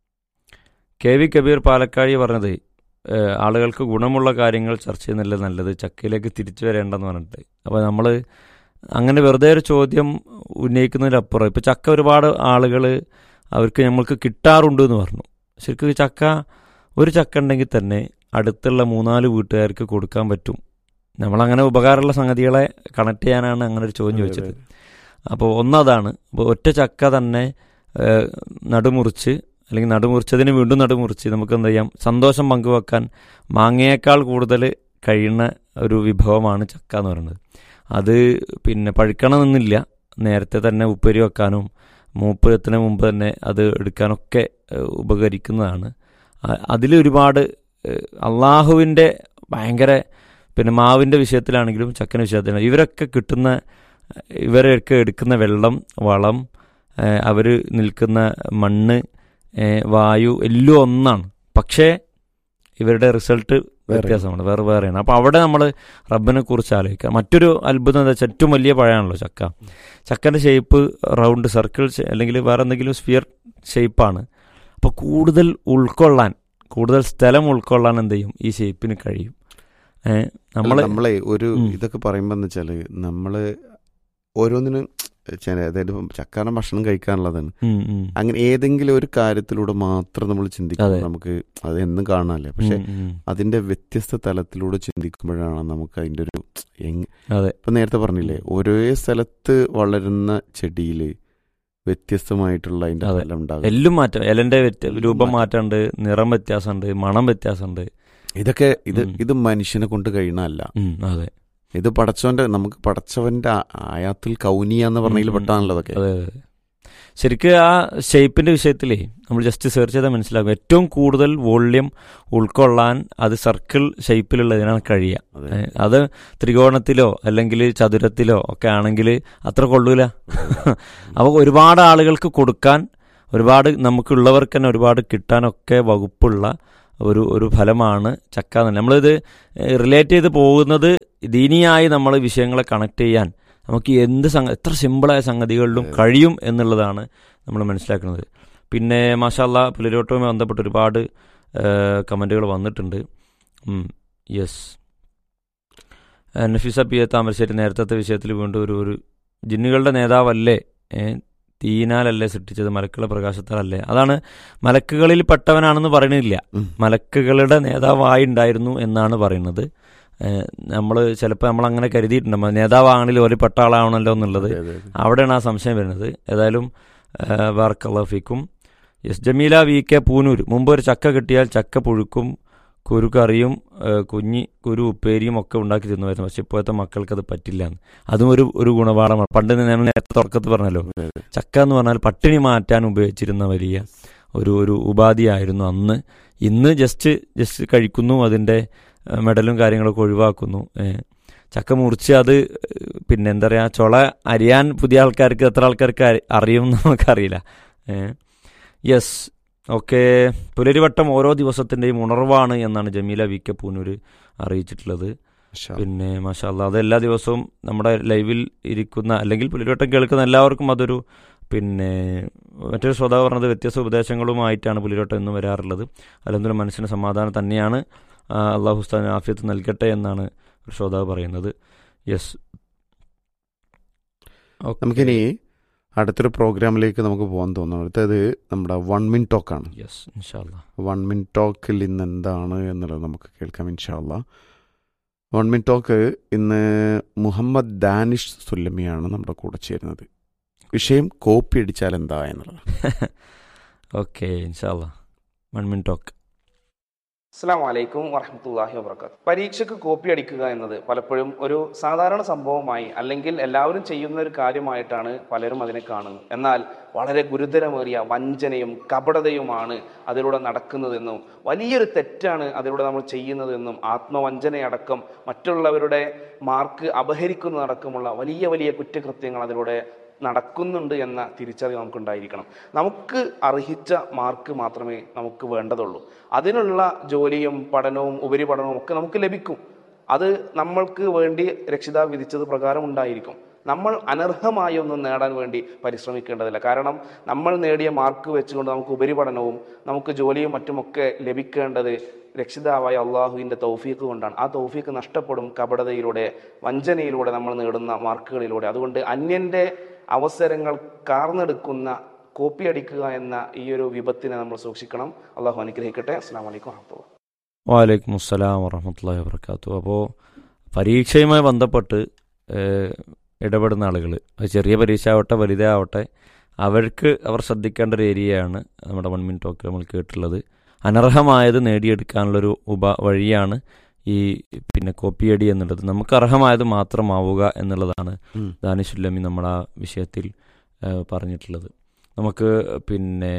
K V Kabeer Palakkazhi പറഞ്ഞത് ഏഹ്, ആളുകൾക്ക് ഗുണമുള്ള കാര്യങ്ങൾ ചർച്ച ചെയ്യുന്നില്ല നല്ലത് ചക്കയിലേക്ക് തിരിച്ചു വരേണ്ടെന്ന് പറഞ്ഞിട്ട് അപ്പോൾ നമ്മൾ അങ്ങനെ വെറുതെ ഒരു ചോദ്യം ഉന്നയിക്കുന്നതിലപ്പുറം ഇപ്പോൾ ചക്ക ഒരുപാട് ആളുകൾ അവർക്ക് നമ്മൾക്ക് കിട്ടാറുണ്ട് എന്ന് പറഞ്ഞു ശരിക്കും ഈ ചക്ക ഒരു ചക്ക ഉണ്ടെങ്കിൽ തന്നെ അടുത്തുള്ള മൂന്നാല് വീട്ടുകാർക്ക് കൊടുക്കാൻ പറ്റും നമ്മളങ്ങനെ ഉപകാരമുള്ള സംഗതികളെ കണക്ട് ചെയ്യാനാണ് അങ്ങനെ ഒരു ചോദ്യം അതെ, ചോദിച്ചത് അതെ. അപ്പോൾ ഒന്നതാണ് അപ്പോൾ ഒറ്റ ചക്ക തന്നെ ഏഹ്, നടുമുറിച്ച് അല്ലെങ്കിൽ നടുമുറിച്ചതിന് വീണ്ടും നടുമുറിച്ച് നമുക്ക് എന്ത് ചെയ്യാം സന്തോഷം പങ്കുവെക്കാൻ മാങ്ങയേക്കാൾ കൂടുതൽ കഴിയുന്ന ഒരു വിഭവമാണ് ചക്ക എന്ന് പറയുന്നത് അത് പിന്നെ പഴുക്കണമെന്നില്ല നേരത്തെ തന്നെ ഉപ്പേരി വെക്കാനും മൂപ്പ് എത്തുന്നതിന് മുമ്പ് തന്നെ അത് എടുക്കാനൊക്കെ ഏഹ്, ഉപകരിക്കുന്നതാണ് അതിൽ ഒരുപാട് ഏഹ്, അള്ളാഹുവിൻ്റെ ഭയങ്കര പിന്നെ മാവിൻ്റെ വിഷയത്തിലാണെങ്കിലും ചക്കൻ്റെ വിഷയത്തിലാണെങ്കിലും ഇവരൊക്കെ കിട്ടുന്ന ഇവരൊക്കെ എടുക്കുന്ന വെള്ളം വളം അവർ നിൽക്കുന്ന മണ്ണ് ഏഹ്, വായു എല്ലാം ഒന്നാണ് പക്ഷേ ഇവരുടെ റിസൾട്ട് വേറെ. വ്യത്യാസമാണ് വേറെ വേറെയാണ് അപ്പോൾ അവിടെ നമ്മൾ റബ്ബിനെ കുറിച്ച് ആലോചിക്കുക മറ്റൊരു അത്ഭുതം എന്താ വെച്ചാൽ ഏറ്റവും വലിയ പഴമാണല്ലോ ചക്ക ചക്കൻ്റെ ഷേപ്പ് റൗണ്ട് സർക്കിൾ അല്ലെങ്കിൽ വേറെ എന്തെങ്കിലും സ്ഫിയർ ഷേപ്പാണ് അപ്പോൾ കൂടുതൽ ഉൾക്കൊള്ളാൻ കൂടുതൽ സ്ഥലം ഉൾക്കൊള്ളാൻ എന്ത് ചെയ്യും ഈ ഷേപ്പിന് കഴിയും ഏഹ് നമ്മൾ അല്ല, നമ്മളെ ഒരു ഉം. ഇതൊക്കെ പറയുമ്പോ എന്ന് വെച്ചാല് നമ്മള് ഓരോന്നിനും ചില അതായത് ഇപ്പം ചക്കാന ഭക്ഷണം കഴിക്കാനുള്ളതാണ് അങ്ങനെ ഏതെങ്കിലും ഒരു കാര്യത്തിലൂടെ മാത്രം നമ്മൾ ചിന്തിക്കുമ്പോൾ അതെ. നമുക്ക് അത് എന്നും കാണാനല്ലേ പക്ഷെ അതിന്റെ വ്യത്യസ്ത തലത്തിലൂടെ ചിന്തിക്കുമ്പോഴാണ് നമുക്ക് അതിന്റെ ഒരു എങ് അതെ ഇപ്പൊ നേരത്തെ പറഞ്ഞില്ലേ ഒരേ സ്ഥലത്ത് വളരുന്ന ചെടിയില് വ്യത്യസ്തമായിട്ടുള്ള അതിന്റെ അതെ. ഫലം ഉണ്ടാകും എല്ലാം മാറ്റം ഇലന്റെ വ്യത്യ- എല്ലാം രൂപം മാറ്റം. മാറ്റമുണ്ട് നിറം വ്യത്യാസമുണ്ട് മണം വ്യത്യാസമുണ്ട് ഇതൊക്കെ ഇത് ഉം. ഇത് മനുഷ്യനെ കൊണ്ട് കഴിയണല്ല ഉം, അതെ ഇത് പടച്ചവന്റെ നമുക്ക് പടച്ചവന്റെ ആ- ആയാത്തിൽ കൗനിയ എന്ന് പറഞ്ഞതിൽ ഉം, ഉം. പെട്ടാണല്ലോ അതൊക്കെ അതെ അതെ ശരിക്കും ആ ഷേപ്പിന്റെ വിഷയത്തിലേ നമ്മൾ ജസ്റ്റ് സെർച്ച് ചെയ്താൽ മനസ്സിലാകും ഏറ്റവും കൂടുതൽ വോള്യം ഉൾക്കൊള്ളാൻ അത് സർക്കിൾ ഷേപ്പിലുള്ളതിനാണ് കഴിയുക അതെ. ഏ, അത് ത്രികോണത്തിലോ അല്ലെങ്കിൽ ചതുരത്തിലോ ഒക്കെ ആണെങ്കിൽ അത്ര കൊള്ളൂല അപ്പോൾ ഒരുപാട് ആളുകൾക്ക് കൊടുക്കാൻ ഒരുപാട് നമുക്കുള്ളവർക്ക് തന്നെ ഒരുപാട് കിട്ടാനൊക്കെ വകുപ്പുള്ള ഒരു ഒരു ഫലമാണ് ചക്ക എന്ന് നമ്മളിത് റിലേറ്റ് ചെയ്ത് പോകുന്നത് ദീനിയായി നമ്മൾ വിഷയങ്ങളെ കണക്ട് ചെയ്യാൻ നമുക്ക് എന്ത് സംഗ എത്ര സിമ്പിളായ സംഗതികളിലും കഴിയും എന്നുള്ളതാണ് നമ്മൾ മനസ്സിലാക്കുന്നത് പിന്നെ മാഷാല്ല പുലരോട്ടവുമായി ബന്ധപ്പെട്ട് ഒരുപാട് കമൻറ്റുകൾ വന്നിട്ടുണ്ട് yes Nafeesa P A Thamarassery നേരത്തെ വിഷയത്തിൽ വീണ്ടും ഒരു ഒരു ജിന്നുകളുടെ നേതാവല്ലേ ഏ, തീനാലല്ലേ സൃഷ്ടിച്ചത് മലക്കുകളുടെ പ്രകാശത്താലല്ലേ അതാണ് മലക്കുകളിൽ പെട്ടവനാണെന്ന് പറയണില്ല ഉം. മലക്കുകളുടെ നേതാവായി ഉണ്ടായിരുന്നു എന്നാണ് പറയുന്നത് നമ്മൾ ചിലപ്പോൾ നമ്മൾ അങ്ങനെ കരുതിയിട്ടുണ്ട് മ- നേതാവാണെങ്കിൽ ഒരു പെട്ട ആളാവണല്ലോ എന്നുള്ളത് അതെ, അതെ, അതെ. അവിടെയാണ് ആ സംശയം വരുന്നത് ഏതായാലും വാർക്കള്ളഫിക്കും yes Jameela V K Poonoor മുമ്പ് ഒരു ചക്ക കിട്ടിയാൽ ചക്ക പുഴുക്കും കുരുക്കറിയും ആ, കുഞ്ഞി കുരു ഉപ്പേരിയും ഒക്കെ ഉണ്ടാക്കി തിന്നുമായിരുന്നു പക്ഷെ ഇപ്പോഴത്തെ മക്കൾക്ക് അത് പറ്റില്ല എന്ന് അതും ഒരു ഒരു ഗുണപാഠമാണ് പണ്ട് നമ്മൾ നേരത്തെ തുടക്കത്തിൽ പറഞ്ഞല്ലോ അതെ, അതെ. ചക്ക എന്ന് പറഞ്ഞാൽ പട്ടിണി മാറ്റാൻ ഉപയോഗിച്ചിരുന്ന വലിയ ഒരു ഒരു ഉപാധിയായിരുന്നു അന്ന് ഇന്ന് ജസ്റ്റ് ജസ്റ്റ് കഴിക്കുന്നു അതിൻ്റെ ആ, മെഡലും കാര്യങ്ങളൊക്കെ ഒഴിവാക്കുന്നു ഏ, ചക്ക മുറിച്ച് അത് ഏ, പിന്നെ എന്താ പറയുക ചുള അരിയാൻ പുതിയ ആൾക്കാർക്ക് എത്ര ആൾക്കാർക്ക് അറി- അറിയും എന്ന് നമുക്കറിയില്ല യെസ് ഓക്കെ പുലരിവട്ടം ഓരോ ദിവസത്തിൻ്റെയും ഉണർവാണ് എന്നാണ് ജമീല വി കെ പൂനൂര് അറിയിച്ചിട്ടുള്ളത് മാഷാ അല്ലാ. പിന്നെ മാഷാല്ല അത് എല്ലാ ദിവസവും നമ്മുടെ ലൈവിൽ ഇരിക്കുന്ന അല്ലെങ്കിൽ പുലിവട്ടം കേൾക്കുന്ന എല്ലാവർക്കും അതൊരു പിന്നെ മറ്റൊരു ശ്രോതാവ് പറഞ്ഞത് വ്യത്യസ്ത ഉപദേശങ്ങളുമായിട്ടാണ് പുലിവട്ടം എന്നും വരാറുള്ളത് അല്ലെന്തൊരു മനസ്സിന് സമാധാനം തന്നെയാണ് ആ, അള്ളാഹു ഉസ്താദിന് ആഫിയത്ത് നൽകട്ടെ എന്നാണ് ഒരു ശ്രോതാവ് പറയുന്നത് യെസ് നമുക്കിനി അടുത്തൊരു പ്രോഗ്രാമിലേക്ക് നമുക്ക് പോകാൻ തോന്നുന്നു അടുത്തത് നമ്മുടെ വൺ മിൻ ടോക്കാണ് യെസ് ഇൻഷാല്ല വൺ മിൻ ടോക്കിൽ ഇന്ന് എന്താണ് എന്നുള്ളത് നമുക്ക് കേൾക്കാം ഇൻഷാല്ല വൺ മിൻ ടോക്ക് ഇന്ന് മുഹമ്മദ് ദാനിഷ് സുല്ലമിയാണ് നമ്മുടെ കൂടെ ചേരുന്നത് വിഷയം കോപ്പി അടിച്ചാൽ എന്താ എന്നുള്ളത് ഓക്കെ ഇൻഷാല്ല വൺ മിൻ ടോക്ക് അസ്സാം വലൈക്കും വറഹമത്തല്ലാഹി വാബർക്കാത്ത് പരീക്ഷയ്ക്ക് കോപ്പി അടിക്കുക എന്നത് പലപ്പോഴും ഒരു സാധാരണ സംഭവമായി അല്ലെങ്കിൽ എല്ലാവരും ചെയ്യുന്ന ഒരു കാര്യമായിട്ടാണ് പലരും അതിനെ കാണുന്നത് എന്നാൽ വളരെ ഗുരുതരമേറിയ വഞ്ചനയും കപടതയുമാണ് അതിലൂടെ നടക്കുന്നതെന്നും വലിയൊരു തെറ്റാണ് അതിലൂടെ നമ്മൾ ചെയ്യുന്നതെന്നും ആത്മവഞ്ചനയടക്കം മറ്റുള്ളവരുടെ മാർക്ക് അപഹരിക്കുന്നതടക്കമുള്ള വലിയ വലിയ കുറ്റകൃത്യങ്ങൾ അതിലൂടെ നടക്കുന്നുണ്ട് എന്ന തിരിച്ചറിവ് നമുക്കുണ്ടായിരിക്കണം നമുക്ക് അർഹിച്ച മാർക്ക് മാത്രമേ നമുക്ക് വേണ്ടതുള്ളൂ അതിനുള്ള ജോലിയും പഠനവും ഉപരിപഠനവും ഒക്കെ നമുക്ക് ലഭിക്കും അത് നമ്മൾക്ക് വേണ്ടി രക്ഷിതാവ് വിധിച്ചത് പ്രകാരം ഉണ്ടായിരിക്കും നമ്മൾ അനർഹമായ ഒന്നും നേടാൻ വേണ്ടി പരിശ്രമിക്കേണ്ടതില്ല കാരണം നമ്മൾ നേടിയ മാർക്ക് വെച്ചുകൊണ്ട് നമുക്ക് ഉപരിപഠനവും നമുക്ക് ജോലിയും മറ്റുമൊക്കെ ലഭിക്കേണ്ടത് രക്ഷിതാവായ അള്ളാഹുവിൻ്റെ തൗഫീക്ക് കൊണ്ടാണ് ആ തൗഫീക്ക് നഷ്ടപ്പെടും കപടതയിലൂടെ വഞ്ചനയിലൂടെ നമ്മൾ നേടുന്ന മാർക്കുകളിലൂടെ അതുകൊണ്ട് അന്യൻ്റെ അവസരങ്ങൾ കാർന്നെടുക്കുന്ന കോപ്പി അടിക്കുക എന്ന ഈ ഒരു വിപത്തിനെ നമ്മൾ സൂക്ഷിക്കണം അള്ളാഹു അനുഗ്രഹിക്കട്ടെ അസ്സാം വലൈക്കും വാഹത്തുള്ള വാലൈക്കും അസ്സലാം വറഹമത്തല്ലാ വാബർക്കാത്തു അപ്പോൾ പരീക്ഷയുമായി ബന്ധപ്പെട്ട് ഏഹ്, ഇടപെടുന്ന ആളുകൾ അത് ചെറിയ പരീക്ഷ ആവട്ടെ വലുതേ ആവട്ടെ അവർക്ക് അവർ ശ്രദ്ധിക്കേണ്ട ഒരു ഏരിയയാണ് നമ്മുടെ വൺ മിനിറ്റ് ടോക്ക് നമ്മൾ കേട്ടിട്ടുള്ളത് അനർഹമായത് നേടിയെടുക്കാനുള്ളൊരു ഉപ വഴിയാണ് ഈ പിന്നെ കോപ്പിയടി എന്നുള്ളത് നമുക്ക് അർഹമായത് മാത്രമാവുക എന്നുള്ളതാണ് ഉം. ദാനിഷുല്ലമി നമ്മൾ ആ വിഷയത്തിൽ ഏഹ്, പറഞ്ഞിട്ടുള്ളത് നമുക്ക് പിന്നെ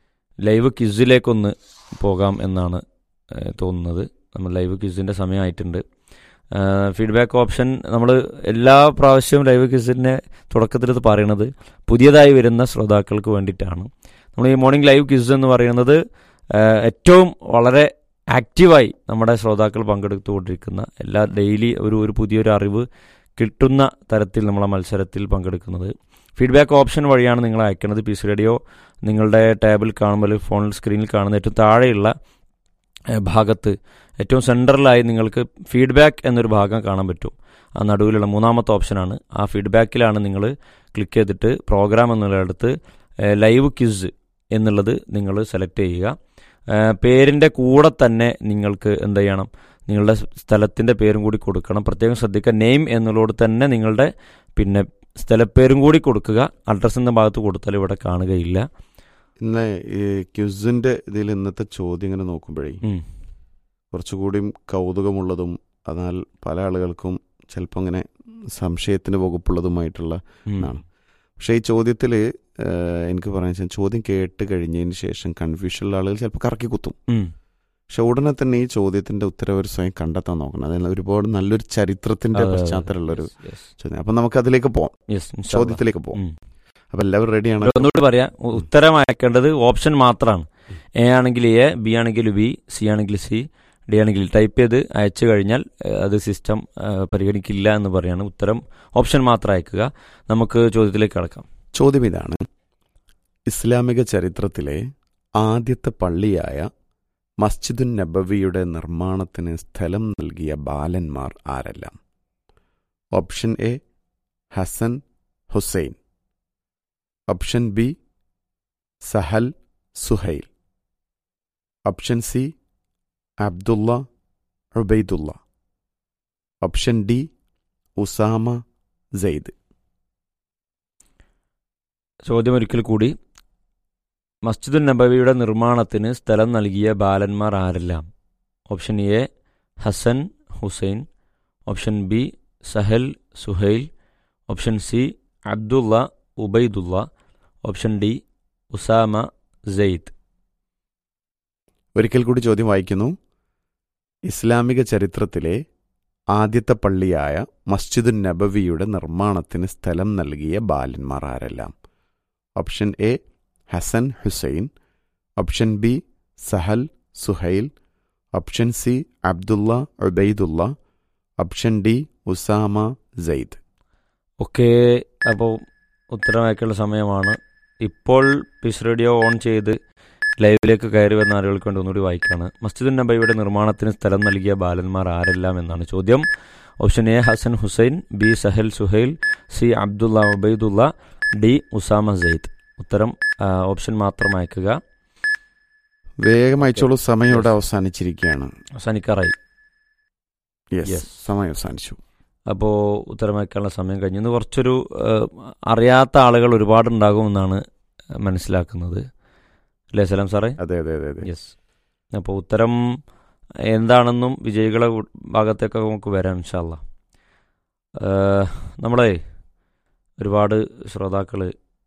ലൈവ് ക്വിസിലേക്കൊന്ന് പോകാം എന്നാണ് ഏഹ്, തോന്നുന്നത് നമ്മൾ ലൈവ് ക്വിസിൻ്റെ സമയമായിട്ടുണ്ട് ഫീഡ്ബാക്ക് ഓപ്ഷൻ നമ്മൾ എല്ലാ പ്രാവശ്യവും ലൈവ് ക്വിസിൻ്റെ തുടക്കത്തിൽ ഇത് പറയണത് പുതിയതായി വരുന്ന ശ്രോതാക്കൾക്ക് വേണ്ടിയിട്ടാണ് നമ്മൾ ഈ മോർണിംഗ് ലൈവ് ക്വിസ് എന്ന് പറയുന്നത് ഏഹ്, ഏറ്റവും വളരെ ആക്റ്റീവായി നമ്മുടെ ശ്രോതാക്കൾ പങ്കെടുത്തുകൊണ്ടിരിക്കുന്ന എല്ലാ ഡെയിലി ഒരു ഒരു പുതിയൊരു അറിവ് കിട്ടുന്ന തരത്തിൽ നമ്മളെ മത്സരത്തിൽ പങ്കെടുക്കുന്നത് ഫീഡ്ബാക്ക് ഓപ്ഷൻ വഴിയാണ് നിങ്ങൾ അയക്കുന്നത് പീസ് റേഡിയോ നിങ്ങളുടെ ടാബിൽ കാണുമ്പോൾ ഫോണിൽ സ്ക്രീനിൽ കാണുന്ന ഏറ്റവും താഴെയുള്ള ഏഹ്, ഭാഗത്ത് ഏറ്റവും സെൻട്രലായി നിങ്ങൾക്ക് ഫീഡ്ബാക്ക് എന്നൊരു ഭാഗം കാണാൻ പറ്റും ആ നടുവിലുള്ള മൂന്നാമത്തെ ഓപ്ഷനാണ് ആ ഫീഡ്ബാക്കിലാണ് നിങ്ങൾ ക്ലിക്ക് ചെയ്തിട്ട് പ്രോഗ്രാം എന്നുള്ളിടത്ത് ലൈവ് ക്വിസ് എന്നുള്ളത് നിങ്ങൾ സെലക്ട് ചെയ്യുക ഏഹ്, പേരിൻ്റെ കൂടെ തന്നെ നിങ്ങൾക്ക് എന്ത് ചെയ്യണം നിങ്ങളുടെ സ്ഥലത്തിൻ്റെ പേരും കൂടി കൊടുക്കണം പ്രത്യേകം ശ്രദ്ധിക്കുക നെയിം എന്നുള്ളതോട് തന്നെ നിങ്ങളുടെ പിന്നെ സ്ഥലപ്പേരും കൂടി കൊടുക്കുക അഡ്രസ്സ് എന്ന ഭാഗത്ത് കൊടുത്താൽ ഇവിടെ കാണുകയില്ല ഇന്ന് ഈ ക്യുസിന്റെ ഇതിൽ ഇന്നത്തെ ചോദ്യം ഇങ്ങനെ നോക്കുമ്പോഴേ ഉം. കുറച്ചുകൂടിയും കൗതുകമുള്ളതും എന്നാൽ പല ആളുകൾക്കും ചിലപ്പോൾ ഇങ്ങനെ സംശയത്തിന് വകുപ്പുള്ളതുമായിട്ടുള്ള ഉം. ആണ് പക്ഷേ ഈ ചോദ്യത്തിൽ എനിക്ക് പറയാൻ വെച്ചാൽ ചോദ്യം കേട്ട് കഴിഞ്ഞതിന് ശേഷം കൺഫ്യൂഷനുള്ള ആളുകൾ ചിലപ്പോൾ കറക്കി കുത്തും ഉം. പക്ഷെ ഉടനെ തന്നെ ഈ ചോദ്യത്തിന്റെ ഉത്തരം അവർ സ്വയം കണ്ടെത്താൻ നോക്കണം അതായത് ഒരുപാട് നല്ലൊരു ചരിത്രത്തിന്റെ അതെ, അതെ. പശ്ചാത്തലമുള്ള ഒരു Yes, yes. ചോദ്യം അപ്പം നമുക്ക് അതിലേക്ക് പോവാം Yes, inshallah. ചോദ്യത്തിലേക്ക് പോവാം ഉം. അപ്പൊ എല്ലാവരും റെഡിയാണ് ഒന്നുകൂടി പറയാം ഉ- ഉത്തരം അയക്കേണ്ടത് ഓപ്ഷൻ മാത്രമാണ് എ ആണെങ്കിൽ എ ബി ആണെങ്കിൽ ബി സി ആണെങ്കിൽ സി ഡി ആണെങ്കിൽ ടൈപ്പ് ചെയ്ത് അയച്ചു കഴിഞ്ഞാൽ ഏഹ്, അത് സിസ്റ്റം ഏഹ്, പരിഗണിക്കില്ല എന്ന് പറയാണ് ഉത്തരം ഓപ്ഷൻ മാത്രം അയക്കുക നമുക്ക് ചോദ്യത്തിലേക്ക് കടക്കാം ചോദ്യം ഇതാണ് ഇസ്ലാമിക ചരിത്രത്തിലെ ആദ്യത്തെ പള്ളിയായ മസ്ജിദുൻ നബവിയുടെ നിർമ്മാണത്തിന് സ്ഥലം നൽകിയ ബാലന്മാർ ആരെല്ലാം option A Hasan Hussain option B Sahal Suhail option C Abdullah Ubaidullah option D Usama Zaid ചോദ്യം ഒരിക്കൽ കൂടി മസ്ജിദുൻ നബവിയുടെ നിർമ്മാണത്തിന് സ്ഥലം നൽകിയ ബാലന്മാർ ആരെല്ലാം option A Hasan Hussain option B Sahal Suhail option C Abdullah Ubaidullah option D Usama Zaid ഒരിക്കൽ കൂടി ചോദ്യം വായിക്കുന്നു ഇസ്ലാമിക ചരിത്രത്തിലെ ആദ്യത്തെ പള്ളിയായ മസ്ജിദുൻ നബവിയുടെ നിർമ്മാണത്തിന് സ്ഥലം നൽകിയ ബാലന്മാർ ആരെല്ലാം option A Hasan Hussain option B Sahal Suhail option C Abdullah Ubaidullah option D Usama Zaid ഒക്കെ അപ്പോൾ ഉത്തരം അയക്കേണ്ട സമയമാണ് ഇപ്പോൾ പിസ് റേഡിയോ ഓൺ ചെയ്ത് ലൈവിലേക്ക് കയറി വന്ന ആളുകൾക്ക് വേണ്ടി ഒന്നുകൂടി വായിക്കാണ് മസ്ജിദുൻ നബിയുടെ നിർമ്മാണത്തിന് സ്ഥലം നൽകിയ ബാലന്മാർ ആരെല്ലാം എന്നാണ് ചോദ്യം option A Hasan Hussain B Sahal Suhail C Abdullah Ubaidullah D Usama Zaid ഉത്തരം ആ, ഓപ്ഷൻ മാത്രം അയക്കുക വേഗം അയച്ചോളൂ സമയം ഇവിടെ അവസാനിച്ചിരിക്കുകയാണ് അവസാനിക്കാറായി യെസ് Yes. സമയം അവസാനിച്ചു അപ്പോൾ ഉത്തരം അയക്കാനുള്ള സമയം കഴിഞ്ഞു ഇന്ന് കുറച്ചൊരു ആ, അറിയാത്ത ആളുകൾ ഒരുപാടുണ്ടാകുമെന്നാണ് മനസ്സിലാക്കുന്നത് അല്ലേ സലാം സാറേ അതെ അതെ അതെ അതെ യെസ് അപ്പോൾ ഉത്തരം എന്താണെന്നും വിജയികളെ ഉ- ഭാഗത്തേക്കൊക്കെ നമുക്ക് വരാം ഇൻഷാല്ല നമ്മളെ ഒരുപാട് ശ്രോതാക്കൾ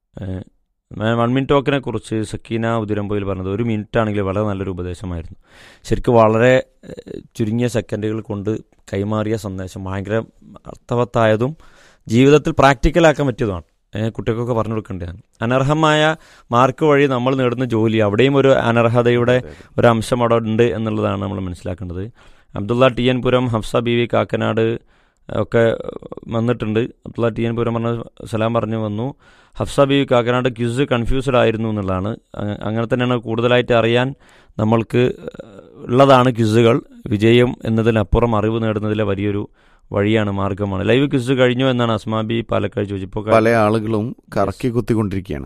വൺ മിനിറ്റ് ടോക്കിനെ കുറിച്ച് സക്കീന ഉദിരമ്പയിൽ പറഞ്ഞത് ഒരു മിനിറ്റ് ആണെങ്കിൽ വളരെ നല്ലൊരു ഉപദേശമായിരുന്നു ശരിക്കും വളരെ ഏഹ്, ചുരുങ്ങിയ സെക്കൻഡുകൾ കൊണ്ട് കൈമാറിയ സന്ദേശം ഭയങ്കര അർത്ഥവത്തായതും ജീവിതത്തിൽ പ്രാക്ടിക്കലാക്കാൻ പറ്റിയതുമാണ് ഏഹ്, കുട്ടികൾക്കൊക്കെ പറഞ്ഞു കൊടുക്കേണ്ടതാണ് അനർഹമായ മാർക്ക് വഴി നമ്മൾ നേടുന്ന ജോലി അവിടെയും ഒരു അനർഹതയുടെ ഒരു അംശം അവിടെ ഉണ്ട് എന്നുള്ളതാണ് നമ്മൾ മനസ്സിലാക്കേണ്ടത് Abdullah T N Puram Hafsa B V Kakkanad ഒക്കെ വന്നിട്ടുണ്ട് അബ്ദുള്ള ടി എൻ പുരം പറഞ്ഞ സലാം പറഞ്ഞു വന്നു ഹഫ്സ ബി വി കാക്കനാട് ക്യൂസ് കൺഫ്യൂസ്ഡ് ആയിരുന്നു എന്നുള്ളതാണ് അങ്ങ- അങ്ങനെ തന്നെയാണ് കൂടുതലായിട്ട് അറിയാൻ നമ്മൾക്ക് ഉള്ളതാണ് ക്യൂസുകൾ വിജയം എന്നതിനപ്പുറം അറിവ് നേടുന്നതിലെ വലിയൊരു വഴിയാണ് മാർഗമാണ് ലൈവ് ക്യൂസ് കഴിഞ്ഞു എന്നാണ് അസ്മാബി പാലക്കാട് ചോദിച്ചപ്പോൾ പല ആളുകളും കറക്കി കുത്തിക്കൊണ്ടിരിക്കുകയാണ്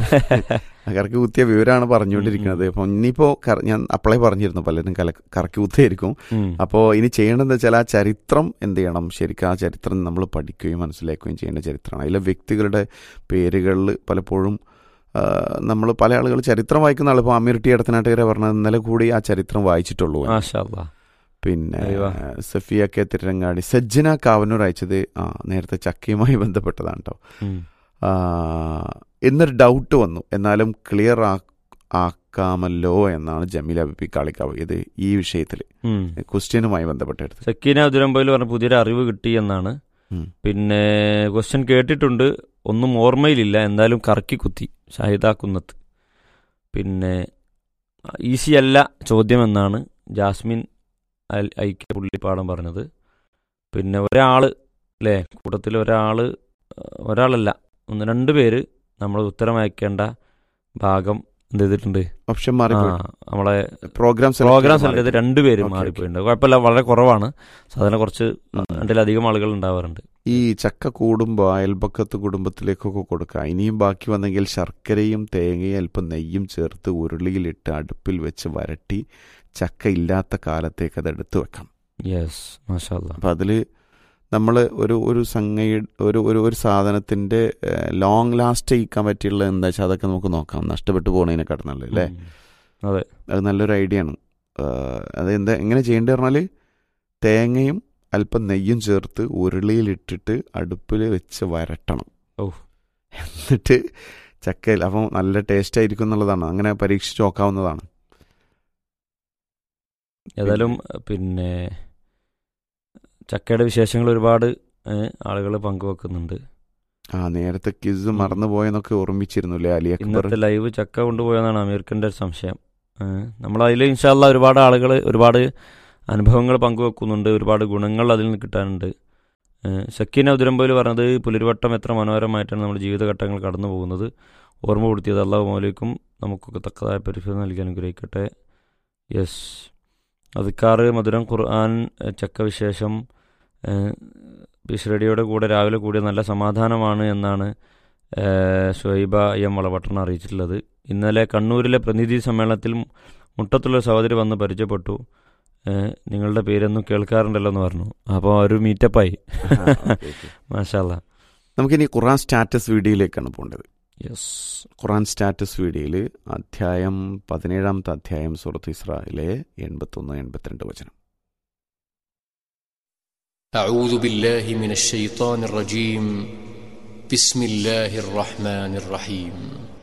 കറക്കി കുത്തിയ വിവരമാണ് പറഞ്ഞുകൊണ്ടിരിക്കുന്നത് അപ്പൊ ഇനിയിപ്പോ കറ- ഞാൻ അപ്പളേ പറഞ്ഞിരുന്നു പലരും കല കറക്കി കുത്തിയായിരിക്കും ഉം. അപ്പോൾ ഇനി ചെയ്യേണ്ടത് വെച്ചാൽ ആ ചരിത്രം എന്ത് ചെയ്യണം ശരിക്കും ആ ചരിത്രം നമ്മൾ പഠിക്കുകയും മനസ്സിലാക്കുകയും ചെയ്യേണ്ട ചരിത്രമാണ് അതിലെ വ്യക്തികളുടെ പേരുകളിൽ പലപ്പോഴും നമ്മൾ പല ആളുകൾ ചരിത്രം വായിക്കുന്ന ആൾ ഇപ്പോൾ അമീർ ടി ഇടത്തനാട്ടുകാരെ പറഞ്ഞത് ഇന്നലെ കൂടി ആ ചരിത്രം വായിച്ചിട്ടുള്ളൂ മാഷാ അല്ലാ. പിന്നെ അയ്യോ. സഫിയ കെ തിരങ്ങാടി സജ്ജന കാവനൂർ അയച്ചത് ആ നേരത്തെ ചക്കയുമായി ബന്ധപ്പെട്ടതാണ് കേട്ടോ ഉം. ആ, എന്നൊരു ഡൗട്ട് വന്നു എന്നാലും ക്ലിയർ ആക്കാമല്ലോ എന്നാണ് ജമീല ബിപി കാളിക്കാവ് ഇത് ഈ വിഷയത്തിൽ ഉം. ക്വസ്റ്റ്യനുമായി ബന്ധപ്പെട്ടെടുത്ത് സക്കീന ഉദരമ്പയിൽ പറഞ്ഞ പുതിയൊരു അറിവ് കിട്ടി എന്നാണ് ഉം. പിന്നെ ക്വസ്റ്റ്യൻ കേട്ടിട്ടുണ്ട് ഒന്നും ഓർമ്മയിലില്ല എന്തായാലും കറക്കി കുത്തി ഷാഹിദ കുന്നത്ത് പിന്നെ ഈസി അല്ല ചോദ്യം എന്നാണ് ജാസ്മിൻ അൽ ഐക്യ പുള്ളിപ്പാടം പറഞ്ഞത് പിന്നെ ഒരാള് അല്ലേ കൂട്ടത്തിൽ ഒരാള് ഒരാളല്ല ഒന്ന് രണ്ട് പേര് നമ്മൾ ഉത്തരം അയക്കേണ്ട ഭാഗം എന്ത് ചെയ്തിട്ടുണ്ട് ഓപ്ഷൻ ആ മാറിപ്പോയി നമ്മളെ പ്രോഗ്രാം select പ്രോഗ്രാം ചെയ്ത് സെലക്ട് ചെയ്ത് മാറിപ്പോയി. രണ്ടുപേരും ഓക്കേ, മാറിപ്പോയിട്ടുണ്ട് കുഴപ്പമില്ല വളരെ കുറവാണ് സാധാരണ കുറച്ച് ഉം. രണ്ടിലധികം ആളുകൾ ഉണ്ടാവാറുണ്ട് ഈ ചക്ക കൂടുമ്പോൾ അയൽപക്കത്ത് കുടുംബത്തിലേക്കൊക്കെ കൊടുക്കുക ഇനിയും ബാക്കി വന്നെങ്കിൽ ശർക്കരയും തേങ്ങയും അല്പം നെയ്യും ചേർത്ത് ഉരുളിയിലിട്ട് അടുപ്പിൽ വെച്ച് വരട്ടി ചക്ക ഇല്ലാത്ത കാലത്തേക്ക് അത് എടുത്തു വെക്കാം യെസ് മാഷാല്ല അപ്പം അതിൽ നമ്മൾ ഒരു ഒരു സംഗതി ഒരു ഒരു ഒരു സാധനത്തിൻ്റെ ലോങ് ലാസ്റ്റ് ചെയ്യിക്കാൻ പറ്റിയുള്ള എന്താ വെച്ചാൽ അതൊക്കെ നമുക്ക് നോക്കാം നഷ്ടപ്പെട്ടു പോകുന്നതിനെക്കാട്ടും നല്ലത് അല്ലേ അതെ അത് നല്ലൊരു ഐഡിയ ആണ് ഏഹ് അത് എന്താ എങ്ങനെ ചെയ്യേണ്ടത് പറഞ്ഞാൽ തേങ്ങയും അല്പം നെയ്യും ചേർത്ത് ഉരുളിയിലിട്ടിട്ട് അടുപ്പിൽ വെച്ച് വരട്ടണം ഓ. എന്നിട്ട് ചക്കയിൽ അപ്പം നല്ല ടേസ്റ്റ് ആയിരിക്കും എന്നുള്ളതാണ് അങ്ങനെ പരീക്ഷിച്ച് നോക്കാവുന്നതാണ് ഏതായാലും പിന്നെ ചക്കയുടെ വിശേഷങ്ങൾ ഒരുപാട് ആളുകൾ പങ്കുവെക്കുന്നുണ്ട് ആ നേരത്തെ കിസ് മറന്നുപോയെന്നൊക്കെ ഓർമ്മിച്ചിരുന്നു അല്ലേ അലി അക്ബർ ഇന്നത്തെ ലൈവ് ചക്ക കൊണ്ടുപോയെന്നാണ് അമീർക്കിൻ്റെ ഒരു സംശയം നമ്മളതിൽ ഇൻഷാല്ല ഒരുപാട് ആളുകൾ ഒരുപാട് അനുഭവങ്ങൾ പങ്കുവെക്കുന്നുണ്ട് ഒരുപാട് ഗുണങ്ങൾ അതിൽ നിന്ന് കിട്ടാനുണ്ട് ഏഹ് സക്കീന ഉദരമ്പോയിൽ പറഞ്ഞത് പുലരിവട്ടം എത്ര മനോഹരമായിട്ടാണ് നമ്മുടെ ജീവിതഘട്ടങ്ങൾ കടന്നു പോകുന്നത് ഓർമ്മപ്പെടുത്തിയത് അള്ളാഹു മൗലിക്കും നമുക്കൊക്കെ തക്കതായ പരിശോധന നൽകി അനുഗ്രഹിക്കട്ടെ യെസ് അതുക്കാറ് മധുരം ഖുർആൻ ഏഹ് ചക്ക വിശേഷം ബിഷ്റഡിയുടെ കൂടെ രാവിലെ കൂടിയ നല്ല സമാധാനമാണ് എന്നാണ് ഏഹ് ഷുഹൈബ എം വളപട്ടണം അറിയിച്ചിട്ടുള്ളത് ഇന്നലെ കണ്ണൂരിലെ പ്രതിനിധി സമ്മേളനത്തിൽ മുട്ടത്തുള്ള സഹോദരി വന്ന് പരിചയപ്പെട്ടു ഏഹ് നിങ്ങളുടെ പേരൊന്നും കേൾക്കാറുണ്ടല്ലോ എന്ന് പറഞ്ഞു അപ്പോൾ ഒരു മീറ്റപ്പായി ഓക്കെ, ഓക്കെ. മാഷാല്ല നമുക്കിനി ഖുറാൻ സ്റ്റാറ്റസ് വീഡിയോയിലേക്കാണ് പോകേണ്ടത് യെസ് ഖുറാൻ സ്റ്റാറ്റസ് വീഡിയോയിൽ അധ്യായം പതിനേഴാമത്തെ അധ്യായം സുറത്ത് ഇസ്രായിലെ എൺപത്തൊന്ന് എൺപത്തിരണ്ട് വചനം أعوذ بالله من الشيطان الرجيم بسم الله الرحمن الرحيم